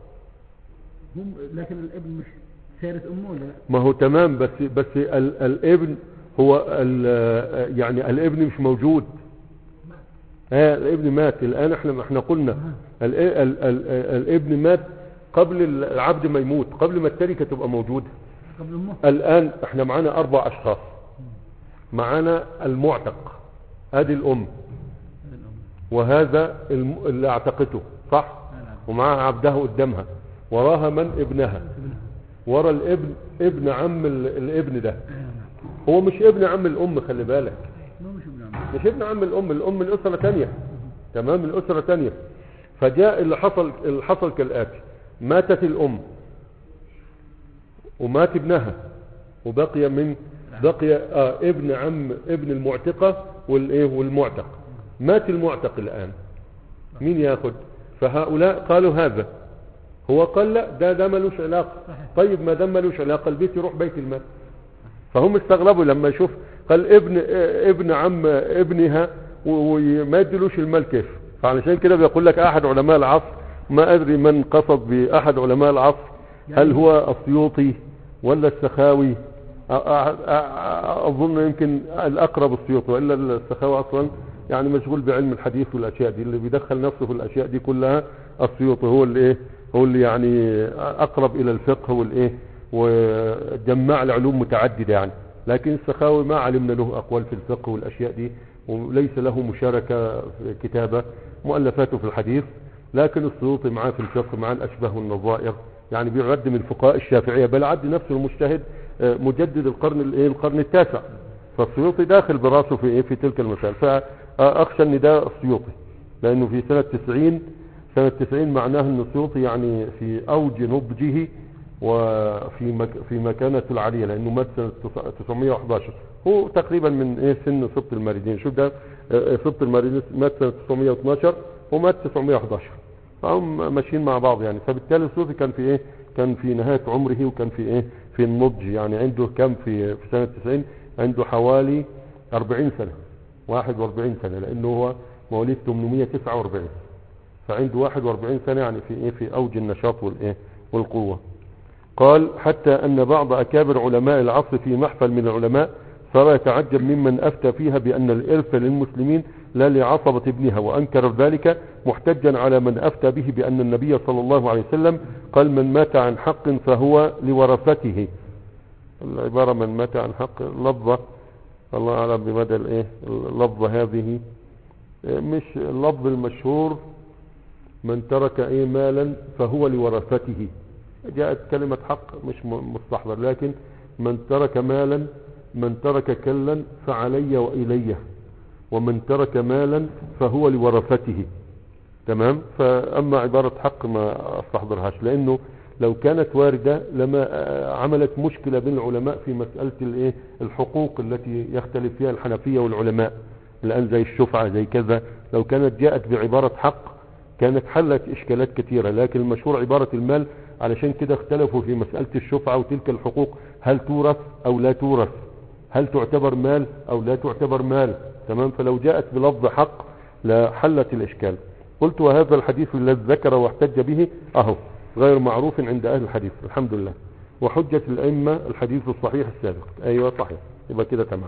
هم لكن الابن مش سيرة امه ولا لا؟ ما هو تمام بس بس ال الابن هو ال يعني الابن مش موجود آه الابن مات الآن احنا احنا قلنا ال ال ال الابن مات قبل العبد ما يموت قبل ما التركة تبقى موجودة قبل الموت الآن احنا معانا أربع أشخاص معانا المعتق ادي الأم وهذا الم- اللي اعتقته صح ومعها عبدها قدامها وراها من ابنها ورا الابن ابن عم ال- الابن ده هو مش ابن عم الام خلي بالك ما مش ابن عمه مش ابن عم الام الام من اسره تانية تمام من اسره تانية فجاء اللي حصل اللي حصل كالاتي ماتت الام ومات ابنها وبقي من بقي آه ابن عم ابن المعتقه والايه والمعتق مات المعتق الان مين ياخد فهؤلاء قالوا هذا هو قال لا ده ده ملوش علاقه طيب ما دام ملوش علاقه البيت يروح بيت المال فهم استغربوا لما يشوف قال ابن ابن عم ابنها و- وما يدلوش المال كيف فعلشان كده بيقول لك احد علماء العصر ما ادري من قصد باحد علماء العصر هل هو السيوطي ولا السخاوي أ- أ- أ- اظن يمكن الاقرب السيوطي والا السخاوي اصلا يعني مشغول بعلم الحديث والاشياء دي اللي بيدخل نفسه في الاشياء دي كلها السيوطي هو اللي ايه هو اللي يعني اقرب الى الفقه والايه وجمع العلوم متعددة يعني لكن السخاوي ما علمنا له أقوال في الفقه والأشياء دي وليس له مشاركة في كتابة مؤلفاته في الحديث لكن السيوطي معاه في الفقه معاه الأشباه والنظائر يعني بيعد من فقهاء الشافعية بل عد نفسه المجتهد آه، مجدد القرن الايه القرن التاسع فالسيوطي داخل براسه في ايه في تلك المسائل فأخشى ان ده السيوطي لأنه في سنة 90 سنة 90 معناه ان السيوطي يعني في أوج نضجه وفي مك في مكانته العالية لأنه مات سنة 911 هو تقريبا من إيه سن سبط الماردين شوف ده آه، سبط الماردين مات سنة 912 ومات 911 فهم ماشيين مع بعض يعني فبالتالي الصوفي كان في إيه كان في نهاية عمره وكان في إيه في النضج يعني عنده كم في في سنة 90 عنده حوالي 40 سنة 41 سنة لأنه هو مواليد 849 فعنده 41 سنة يعني في إيه في أوج النشاط والإيه والقوة قال حتى أن بعض أكابر علماء العصر في محفل من العلماء صار يتعجب ممن أفتى فيها بأن الإرث للمسلمين لا لعصبة ابنها وأنكر ذلك محتجا على من أفتى به بأن النبي صلى الله عليه وسلم قال من مات عن حق فهو لورثته العبارة من مات عن حق لفظة الله أعلم بمدى الإيه اللفظة هذه إيه، مش اللفظ المشهور من ترك ايه مالا فهو لورثته جاءت كلمة حق مش م- مستحضر لكن من ترك مالا من ترك كلا فعلي وإلي ومن ترك مالا فهو لورثته تمام فأما عبارة حق ما استحضرهاش لأنه لو كانت واردة لما آه، عملت مشكلة بين العلماء في مسألة الايه الحقوق التي يختلف فيها الحنفية والعلماء الآن زي الشفعة زي كذا لو كانت جاءت بعبارة حق كانت حلت إشكالات كثيرة لكن المشهور عبارة المال علشان كده اختلفوا في مسألة الشفعة وتلك الحقوق هل تورث أو لا تورث هل تعتبر مال أو لا تعتبر مال تمام فلو جاءت بلفظ حق لحلت الإشكال قلت وهذا الحديث الذي ذكر واحتج به أهو غير معروف عند أهل الحديث الحمد لله وحجة الأئمة الحديث الصحيح السابق أيوة صحيح يبقى كده تمام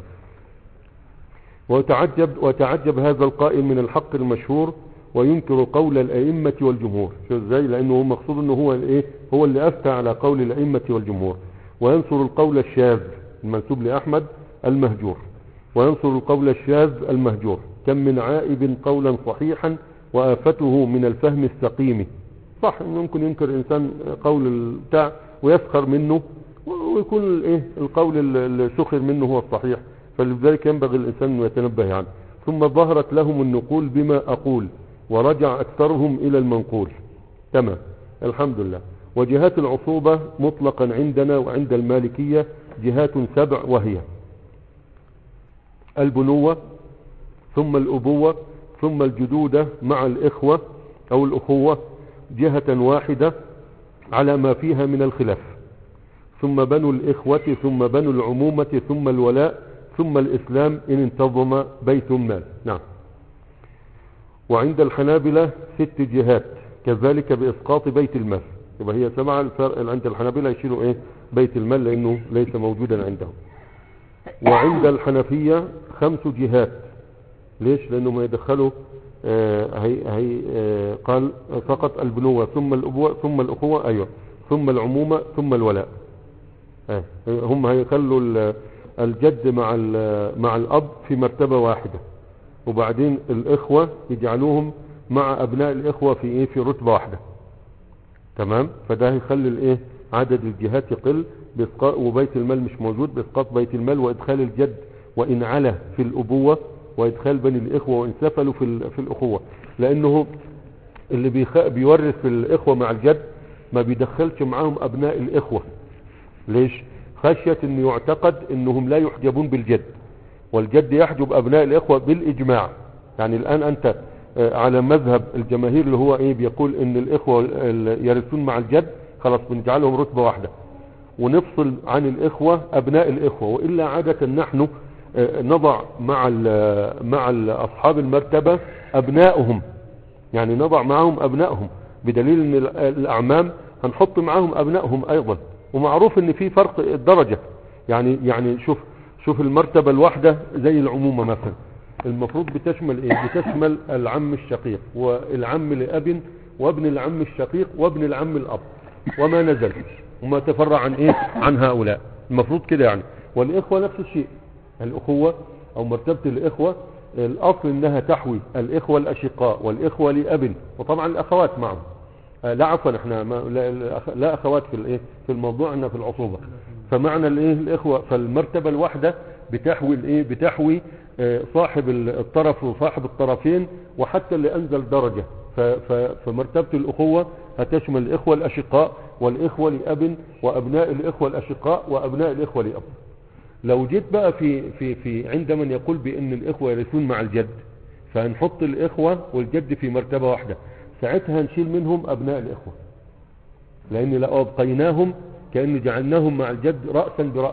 وتعجب وتعجب هذا القائل من الحق المشهور وينكر قول الأئمة والجمهور شو ازاي لأنه هو مقصود أنه هو الايه هو اللي أفتى على قول الأئمة والجمهور وينصر القول الشاذ المنسوب لأحمد المهجور وينصر القول الشاذ المهجور كم من عائب قولا صحيحا وآفته من الفهم السقيم صح انه ممكن ينكر انسان قول البتاع ويسخر منه ويكون الايه القول اللي سخر منه هو الصحيح فلذلك ينبغي الانسان انه يتنبه يعني ثم ظهرت لهم النقول بما اقول ورجع اكثرهم الى المنقول تمام الحمد لله وجهات العصوبة مطلقا عندنا وعند المالكية جهات سبع وهي البنوة ثم الأبوة ثم الجدودة مع الإخوة أو الأخوة جهة واحدة على ما فيها من الخلاف ثم بنو الإخوة ثم بنو العمومة ثم الولاء ثم الإسلام إن انتظم بيت المال نعم وعند الحنابلة ست جهات كذلك بإسقاط بيت المال يبقى هي سبعة الفرق عند الحنابلة يشيلوا إيه بيت المال لأنه ليس موجودا عندهم وعند الحنفية خمس جهات ليش لأنهم يدخلوا آه، هي هي آه، قال فقط البنوة ثم الأبوة ثم الأخوة أيوة ثم العمومة ثم الولاء آه، هم هيخلوا ال- الجد مع ال- مع الأب في مرتبة واحدة وبعدين الإخوة يجعلوهم مع أبناء الإخوة في إيه في رتبة واحدة تمام فده هيخلي الإيه عدد الجهات يقل بإسقاط وبيت المال مش موجود بإسقاط بيت المال وإدخال الجد وإن علا في الأبوة وإدخال بني الإخوة وإن سفلوا في ال- في الأخوة لأنه اللي بيخ... بيورث في الإخوة مع الجد ما بيدخلش معاهم أبناء الإخوة ليش خشية أن يعتقد أنهم لا يحجبون بالجد والجد يحجب أبناء الإخوة بالإجماع يعني الآن أنت آه، على مذهب الجماهير اللي هو إيه بيقول أن الإخوة ال- يرثون مع الجد خلاص بنجعلهم رتبة واحدة ونفصل عن الإخوة أبناء الإخوة وإلا عادة نحن آه، نضع مع ال- مع ال- أصحاب المرتبة أبنائهم يعني نضع معهم أبنائهم بدليل أن ال- الأعمام هنحط معهم أبنائهم أيضا ومعروف أن في فرق الدرجة يعني يعني شوف شوف المرتبة الواحدة زي العمومة مثلا المفروض بتشمل ايه بتشمل العم الشقيق والعم لأب وابن العم الشقيق وابن العم الأب وما نزل وما تفرع عن ايه عن هؤلاء المفروض كده يعني والإخوة نفس الشيء الأخوة أو مرتبة الإخوة الأصل إنها تحوي الإخوة الأشقاء والإخوة لأب وطبعا الأخوات معهم آه، لا عفوا احنا ما لا, لا أخ- لا اخوات في الايه في الموضوع احنا في العصوبه فمعنى الايه الاخوه فالمرتبه الواحده بتحوي الايه بتحوي آه، صاحب الطرف وصاحب الطرفين وحتى اللي انزل درجه ف- ف- فمرتبه الاخوه هتشمل الاخوه الاشقاء والاخوه لاب وابناء الاخوه الاشقاء وابناء الاخوه لاب لو جيت بقى في في في عند من يقول بان الاخوه يرثون مع الجد فهنحط الاخوه والجد في مرتبه واحده ساعتها نشيل منهم ابناء الاخوه لان لو ابقيناهم كانه جعلناهم مع الجد راسا براس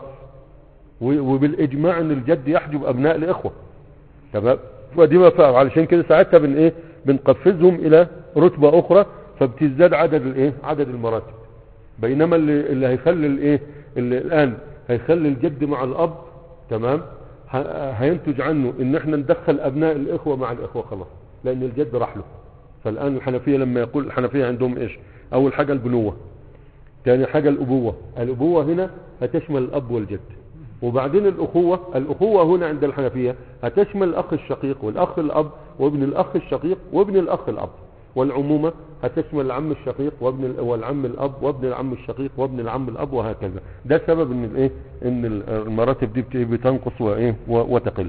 و- وبالاجماع ان الجد يحجب ابناء الاخوه تمام ودي ما فعل علشان كده ساعتها بن ايه بنقفزهم الى رتبه اخرى فبتزداد عدد الايه عدد المراتب بينما اللي, اللي هيخلي الايه اللي الان هيخلي الجد مع الاب تمام ه- هينتج عنه ان احنا ندخل ابناء الاخوه مع الاخوه خلاص لان الجد راح له فالان الحنفيه لما يقول الحنفيه عندهم ايش اول حاجه البنوه تاني حاجه الابوه الابوه هنا هتشمل الاب والجد وبعدين الاخوه الاخوه هنا عند الحنفيه هتشمل الاخ الشقيق والاخ الاب وابن الاخ الشقيق وابن الاخ الاب والعمومه هتشمل العم الشقيق وابن ال- والعم الاب وابن العم الشقيق وابن العم الاب وهكذا ده سبب ان الايه ان ال- المراتب دي بت- بتنقص وايه و- وتقل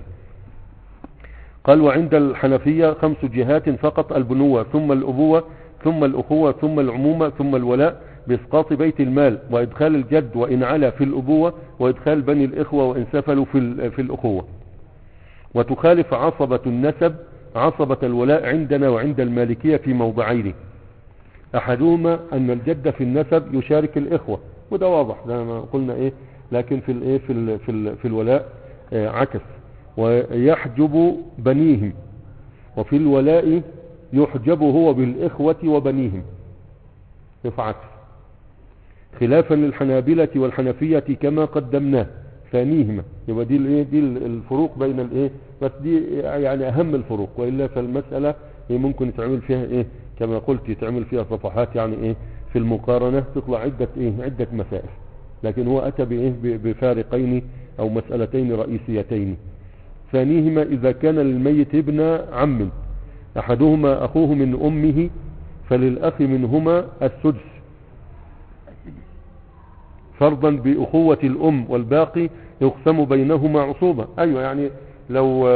قال وعند الحنفية خمس جهات فقط البنوة ثم الأبوة ثم الأخوة ثم العمومة ثم الولاء بإسقاط بيت المال وإدخال الجد وإن علا في الأبوة وإدخال بني الإخوة وإن سفلوا في, ال- في الأخوة وتخالف عصبة النسب عصبة الولاء عندنا وعند المالكية في موضعين أحدهما أن الجد في النسب يشارك الإخوة وده واضح ده ما قلنا إيه لكن في الإيه في, ال في, ال في الولاء آه، عكس ويحجب بنيهم وفي الولاء يحجب هو بالإخوة وبنيهم يفعل خلافا للحنابلة والحنفية كما قدمناه ثانيهما يبقى دي الايه دي الفروق بين الايه بس دي يعني اهم الفروق والا فالمساله هي ممكن يتعمل فيها ايه كما قلت يتعمل فيها صفحات يعني ايه في المقارنه تطلع عده ايه عده مسائل لكن هو اتى بايه ب- بفارقين او مسالتين رئيسيتين ثانيهما اذا كان للميت ابن عم احدهما اخوه من امه فللاخ منهما السدس فرضا بأخوة الأم والباقي يقسم بينهما عصوبة أيوة يعني لو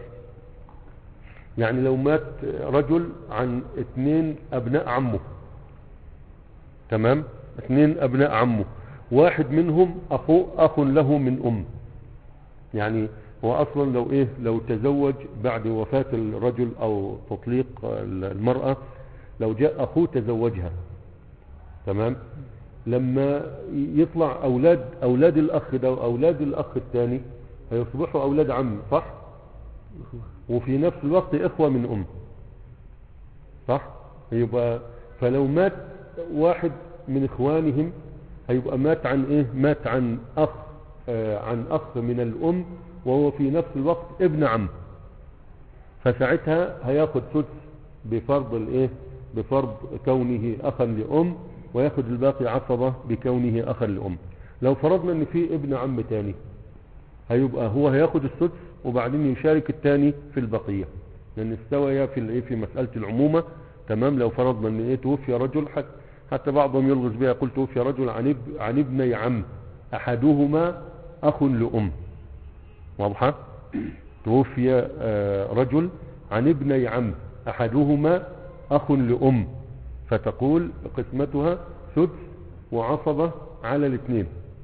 يعني لو مات رجل عن اثنين أبناء عمه تمام اثنين أبناء عمه واحد منهم أخو أخ له من أم يعني هو أصلا لو إيه لو تزوج بعد وفاة الرجل أو تطليق المرأة لو جاء أخوه تزوجها تمام لما يطلع اولاد اولاد الاخ ده واولاد الاخ الثاني هيصبحوا اولاد عم صح وفي نفس الوقت اخوه من ام صح يبقى فلو مات واحد من اخوانهم هيبقى مات عن ايه مات عن اخ آه عن اخ من الام وهو في نفس الوقت ابن عم فساعتها هياخد سدس بفرض الايه بفرض كونه اخا لام وياخد الباقي عصبة بكونه اخا لام لو فرضنا ان في ابن عم تاني هيبقى هو هياخد السدس وبعدين يشارك التاني في البقية لان استويا في الايه في مسألة العمومة تمام لو فرضنا ان ايه توفي رجل حتى, حتى بعضهم يلغز بها يقول توفي رجل عن, اب عن ابني عم احدهما اخ لام واضحة توفي آه، رجل عن ابني عم احدهما اخ لام فتقول قسمتها سدس وعصبة على الاثنين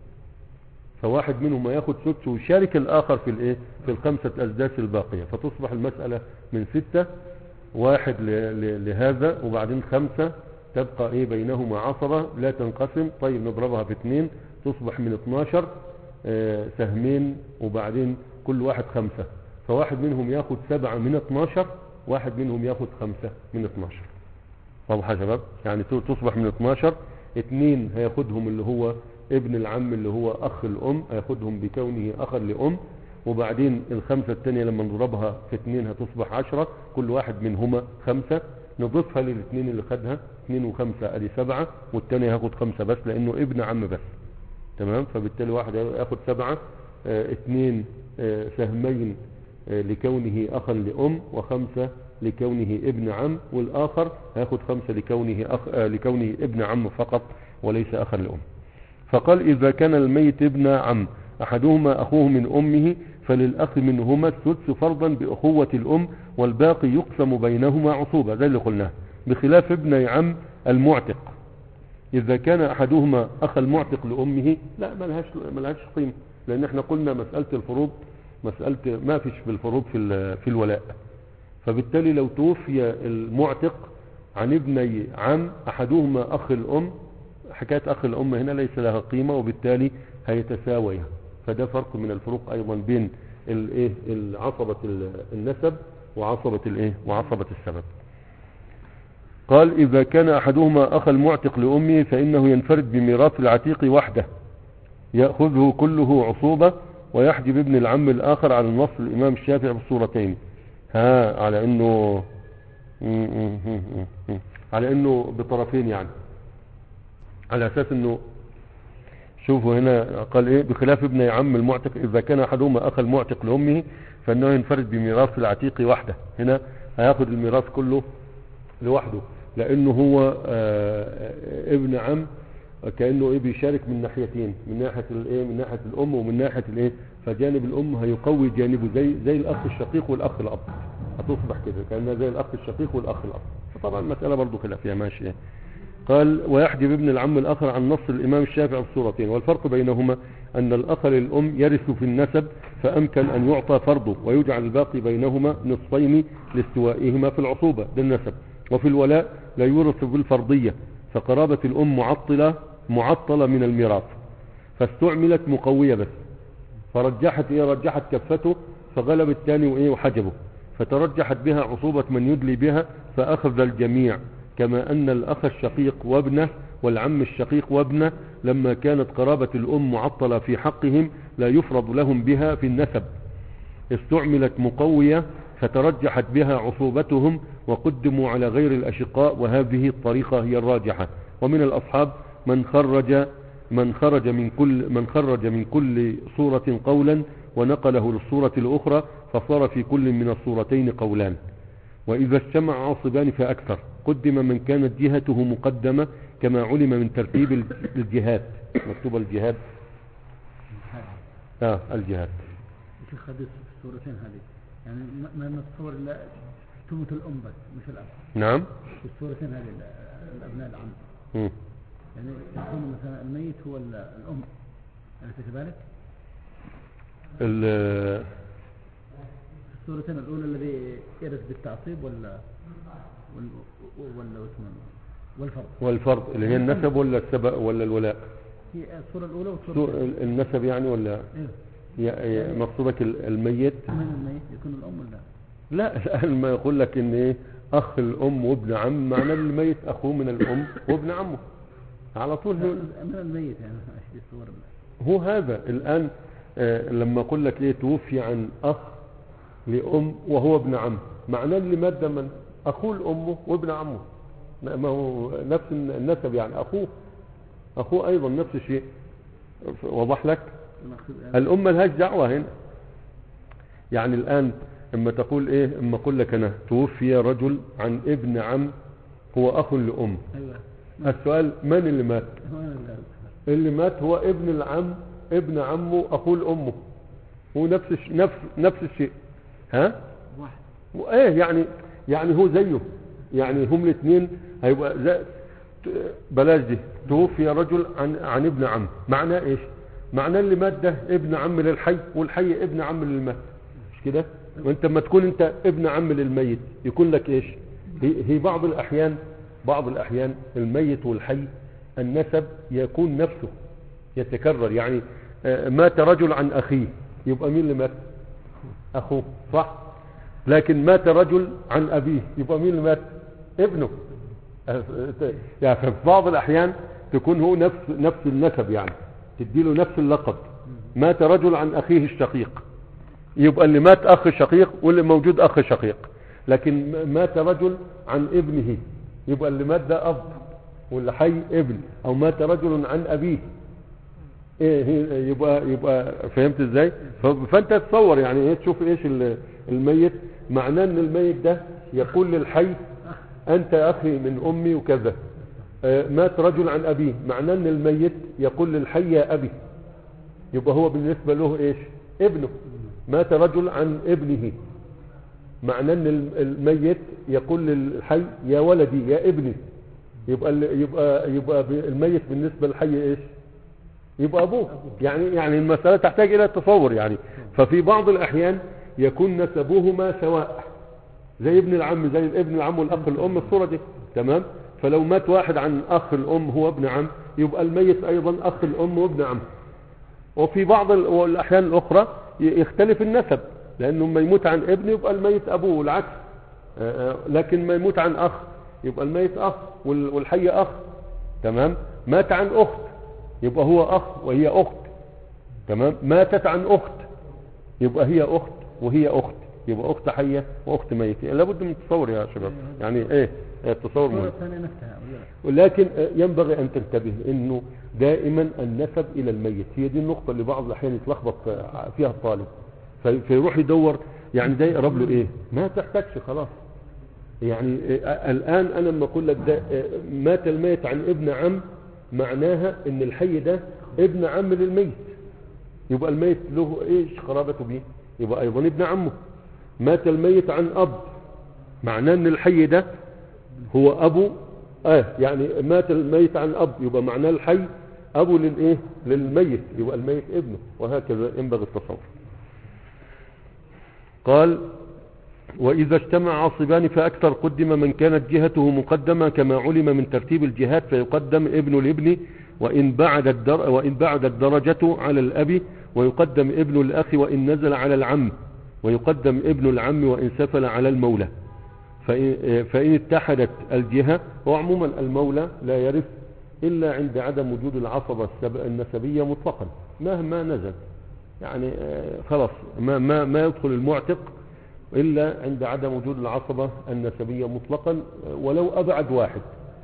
فواحد منهم ياخد سدس ويشارك الاخر في الايه في الخمسة اسداس الباقية فتصبح المسألة من ستة واحد ل- ل- لهذا وبعدين خمسة تبقى ايه بينهما عصبة لا تنقسم طيب نضربها في اثنين تصبح من 12 آه، سهمين وبعدين كل واحد خمسة فواحد منهم ياخد سبعة من 12 واحد منهم ياخد خمسة من 12 واضح يا شباب يعني تو- تصبح من 12 اتنين هياخدهم اللي هو ابن العم اللي هو اخ الام هياخدهم بكونه اخا لام وبعدين الخمسة التانية لما نضربها في اتنين هتصبح عشرة كل واحد منهما خمسة نضيفها للاثنين اللي خدها اتنين وخمسة ادي سبعة والتاني هياخد خمسة بس لانه ابن عم بس تمام فبالتالي واحد ياخد سبعة اه اتنين اه سهمين اه لكونه اخا لام وخمسة لكونه ابن عم والاخر هياخد خمسة لكونه أخ اه لكونه ابن عم فقط وليس اخا لام فقال اذا كان الميت ابن عم احدهما اخوه من امه فللاخ منهما السدس فرضا باخوة الام والباقي يقسم بينهما عصوبة زي اللي قلناه بخلاف ابن عم المعتق إذا كان أحدهما أخ المعتق لأمه لا ملهاش ملهاش قيمة لأن احنا قلنا مسألة الفروض مسألة ما فيش في الفروض في ال- في الولاء فبالتالي لو توفي المعتق عن ابني عم أحدهما أخ الأم حكاية أخ الأم هنا ليس لها قيمة وبالتالي هيتساويا فده فرق من الفروق أيضا بين الايه العصبة ال- النسب وعصبة الايه وعصبة السبب قال إذا كان أحدهما أخ المعتق لأمه فإنه ينفرد بميراث العتيق وحده يأخذه كله عصوبة ويحجب ابن العم الآخر على النص الإمام الشافعي في الصورتين ها على أنه م- م- م- م- على أنه بطرفين يعني على أساس أنه شوفوا هنا قال إيه بخلاف ابن عم المعتق إذا كان أحدهما أخ المعتق لأمه فإنه ينفرد بميراث العتيق وحده هنا هياخد الميراث كله لوحده لانه هو آه، ابن عم كانه ايه بيشارك من ناحيتين من ناحيه الايه من ناحيه الام ومن ناحيه الايه فجانب الام هيقوي جانبه زي زي الاخ الشقيق والاخ الاب هتصبح كده كانها زي الاخ الشقيق والاخ الاب فطبعا المساله برضه خلافيه ماشي إيه. قال ويحجب ابن العم الاخر عن نص الامام الشافعي في الصورتين والفرق بينهما ان الاخ للام يرث في النسب فامكن ان يعطى فرضه ويجعل الباقي بينهما نصفين لاستوائهما في العصوبه بالنسب وفي الولاء لا يورث بالفرضيه فقرابه الام معطله معطله من الميراث فاستعملت مقويه بس فرجحت ايه رجحت كفته فغلب الثاني وايه وحجبه فترجحت بها عصوبة من يدلي بها فأخذ الجميع كما أن الأخ الشقيق وابنه والعم الشقيق وابنه لما كانت قرابة الأم معطلة في حقهم لا يفرض لهم بها في النسب استعملت مقوية فترجحت بها عصوبتهم وقدموا على غير الأشقاء وهذه الطريقة هي الراجحة ومن الأصحاب من خرج من خرج من كل من خرج من كل صورة قولا ونقله للصورة الأخرى فصار في كل من الصورتين قولان وإذا اجتمع عاصبان فأكثر قدم من كانت جهته مقدمة كما علم من ترتيب الج- الجهات مكتوب الجهاد آه الجهاد شيخ هذه الصورتين هذه يعني ما- ما نتصور الا تموت الام بس مش الاب نعم في الصورتين هذه ال- الابناء العم مم. يعني يكون مثلا الميت هو ال- الام أليس كذلك؟ ال- في الصورتين الاولى الذي يرث بالتعصيب ولا ولا ولا اسمه والفرض والفرض اللي هي النسب ولا السبق ولا الولاء هي الصورة الأولى والصورة سو- الثانية ال- النسب يعني ولا إيه؟ ي- ي- مقصودك ال- الميت من الميت يكون الأم ولا لا الآن ما يقول لك ان ايه اخ الام وابن عم معناه الميت اخوه من الام وابن عمه على طول هو, من الميت يعني ايش الصور هو هذا الان آه لما اقول لك ايه توفي عن اخ لام وهو ابن عم معناه اللي مات ده من اخوه لامه وابن عمه ما ما هو نفس النسب يعني اخوه اخوه ايضا نفس الشيء وضح لك المقصود يعني الأمة لهاش دعوة هنا يعني الآن اما تقول ايه اما اقول لك انا توفي رجل عن ابن عم هو اخ لأم ايوه السؤال من اللي مات هو أنا اللي- اللي مات هو ابن العم ابن عمه اخوه لأمه هو نفس الش... نفس نفس الشيء ها واحد ايه يعني يعني هو زيه يعني هم الاثنين هيبقى زي بلاش دي توفي رجل عن عن ابن عم معناه ايش معناه اللي مات ده ابن عم للحي والحي ابن عم للميت مش كده وانت لما تكون انت ابن عم للميت يكون لك ايش هي, هي بعض الاحيان بعض الاحيان الميت والحي النسب يكون نفسه يتكرر يعني آه، مات رجل عن اخيه يبقى مين اللي مات اخوه صح لكن مات رجل عن ابيه يبقى مين اللي مات ابنه أه، يعني في بعض الاحيان تكون هو نفس نفس النسب يعني تديله نفس اللقب مات رجل عن اخيه الشقيق يبقى اللي مات اخ شقيق واللي موجود اخ شقيق لكن م- مات رجل عن ابنه يبقى اللي مات ده اب واللي حي ابن او مات رجل عن ابيه ايه هي- يبقى يبقى فهمت ازاي ف- فانت تصور يعني ايه تشوف ايش ال- الميت معناه ان الميت ده يقول للحي انت يا اخي من امي وكذا آه، مات رجل عن ابيه معناه ان الميت يقول للحي يا ابي يبقى هو بالنسبة له ايش ابنه مات رجل عن ابنه معناه ان الم- الميت يقول للحي يا ولدي يا ابني يبقى ال- يبقى يبقى ب- الميت بالنسبة للحي ايش يبقى ابوه يعني يعني المسألة تحتاج الى تصور يعني ففي بعض الاحيان يكون نسبهما سواء زي ابن العم زي ابن العم والاخ الام الصورة دي تمام فلو مات واحد عن اخ الام هو ابن عم يبقى الميت ايضا اخ الام وابن عم وفي بعض ال- الاحيان الاخرى ي- يختلف النسب لانه ما يموت عن ابن يبقى الميت ابوه والعكس آه، آه، لكن ما يموت عن اخ يبقى الميت اخ وال- والحي اخ تمام مات عن اخت يبقى هو اخ وهي اخت تمام ماتت عن اخت يبقى هي اخت وهي اخت يبقى اخت حيه واخت ميته لابد من تصور يا شباب يعني ايه إيه التصور مهم الصورة الثانية نفسها ولا لا؟ ولكن ينبغي أن تنتبه أنه دائما النسب إلى الميت هي دي النقطة اللي بعض الأحيان يتلخبط فيها الطالب في- فيروح يدور يعني ده يقرب له إيه ما تحتاجش خلاص يعني آه، الآن أنا لما أقول لك ده آه، مات الميت عن ابن عم معناها أن الحي ده ابن عم للميت يبقى الميت له إيش قرابته بيه يبقى أيضا ابن عمه مات الميت عن أب معناه أن الحي ده هو ابو اه يعني مات الميت عن اب يبقى معناه الحي ابو للايه للميت يبقى الميت ابنه وهكذا ينبغي التصور قال واذا اجتمع عصبان فاكثر قدم من كانت جهته مقدمه كما علم من ترتيب الجهات فيقدم ابن الابن وان بعد الدر وان بعد الدرجه على الاب ويقدم ابن الاخ وان نزل على العم ويقدم ابن العم وان سفل على المولى فإن, فإن اتحدت الجهة وعموما المولى لا يرث إلا عند عدم وجود العصبة السب- النسبية مطلقا مهما نزل يعني آه، خلاص ما, ما, ما يدخل المعتق إلا عند عدم وجود العصبة النسبية مطلقا آه، ولو أبعد واحد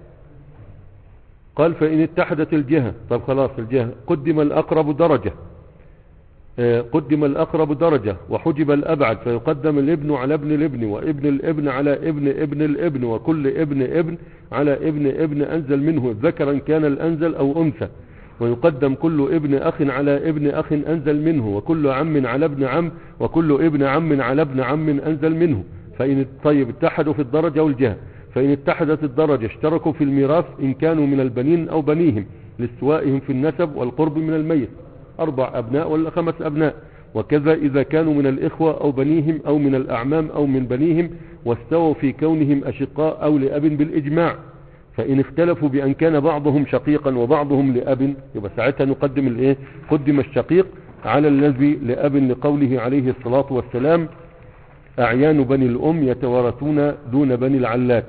قال فإن اتحدت الجهة طب خلاص الجهة قدم الأقرب درجة آه، قدم الأقرب درجة وحجب الأبعد فيقدم الابن على ابن الابن وابن الابن على ابن ابن الابن وكل ابن ابن على ابن ابن أنزل منه ذكرا كان الأنزل أو أنثى ويقدم كل ابن أخ على ابن أخ أنزل منه وكل عم على ابن عم وكل ابن عم على ابن عم أنزل منه فإن طيب اتحدوا في الدرجة والجهة فإن اتحدت الدرجة اشتركوا في الميراث إن كانوا من البنين أو بنيهم لاستوائهم في النسب والقرب من الميت أربع أبناء ولا خمس أبناء وكذا إذا كانوا من الإخوة أو بنيهم أو من الأعمام أو من بنيهم واستووا في كونهم أشقاء أو لأب بالإجماع فإن اختلفوا بأن كان بعضهم شقيقا وبعضهم لأب يبقى ساعتها نقدم الإيه قدم الشقيق على الذي لأب لقوله عليه الصلاة والسلام أعيان بني الأم يتوارثون دون بني العلات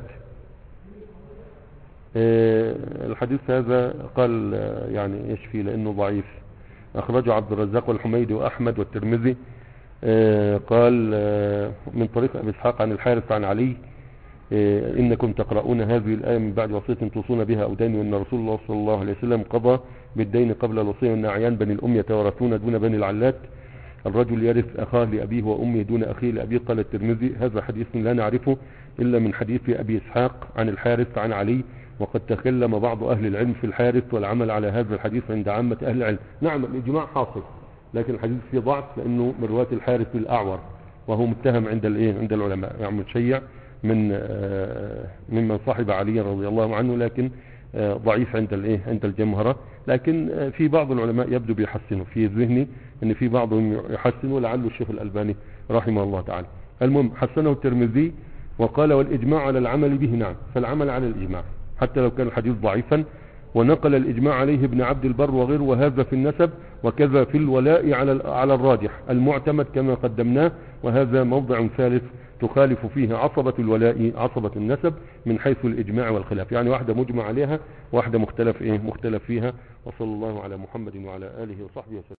آه، الحديث هذا قال آه، يعني ايش فيه لانه ضعيف اخرجه عبد الرزاق والحميدي واحمد والترمذي آه، قال آه، من طريق أبي إسحاق عن الحارث عن علي آه، إنكم تقرؤون هذه الآية من بعد وصية توصون بها أو دين وإن رسول الله صلى الله عليه وسلم قضى بالدين قبل الوصية وإن أعيان بني الأم يتورثون دون بني العلات الرجل يرث أخاه لأبيه وأمه دون أخيه لأبيه قال الترمذي هذا حديث لا نعرفه إلا من حديث أبي إسحاق عن الحارث عن علي وقد تكلم بعض أهل العلم في الحارث والعمل على هذا الحديث عند عامة أهل العلم نعم الإجماع حاصل لكن الحديث فيه ضعف لأنه من رواة الحارث الأعور وهو متهم عند الإيه عند العلماء يعني متشيع من آه، ممن صاحب علي رضي الله عنه لكن آه، ضعيف عند الايه عند الجمهرة لكن آه، في بعض العلماء يبدو بيحسنه في ذهني ان في بعضهم يحسن ولعله الشيخ الألباني رحمه الله تعالى المهم حسنه الترمذي وقال والإجماع على العمل به نعم فالعمل على الإجماع حتى لو كان الحديث ضعيفا ونقل الإجماع عليه ابن عبد البر وغيره وهذا في النسب وكذا في الولاء على على الراجح المعتمد كما قدمناه وهذا موضع ثالث تخالف فيه عصبة الولاء عصبة النسب من حيث الإجماع والخلاف يعني واحدة مجمع عليها واحدة مختلف إيه مختلف فيها وصلى الله على محمد وعلى آله وصحبه وسلم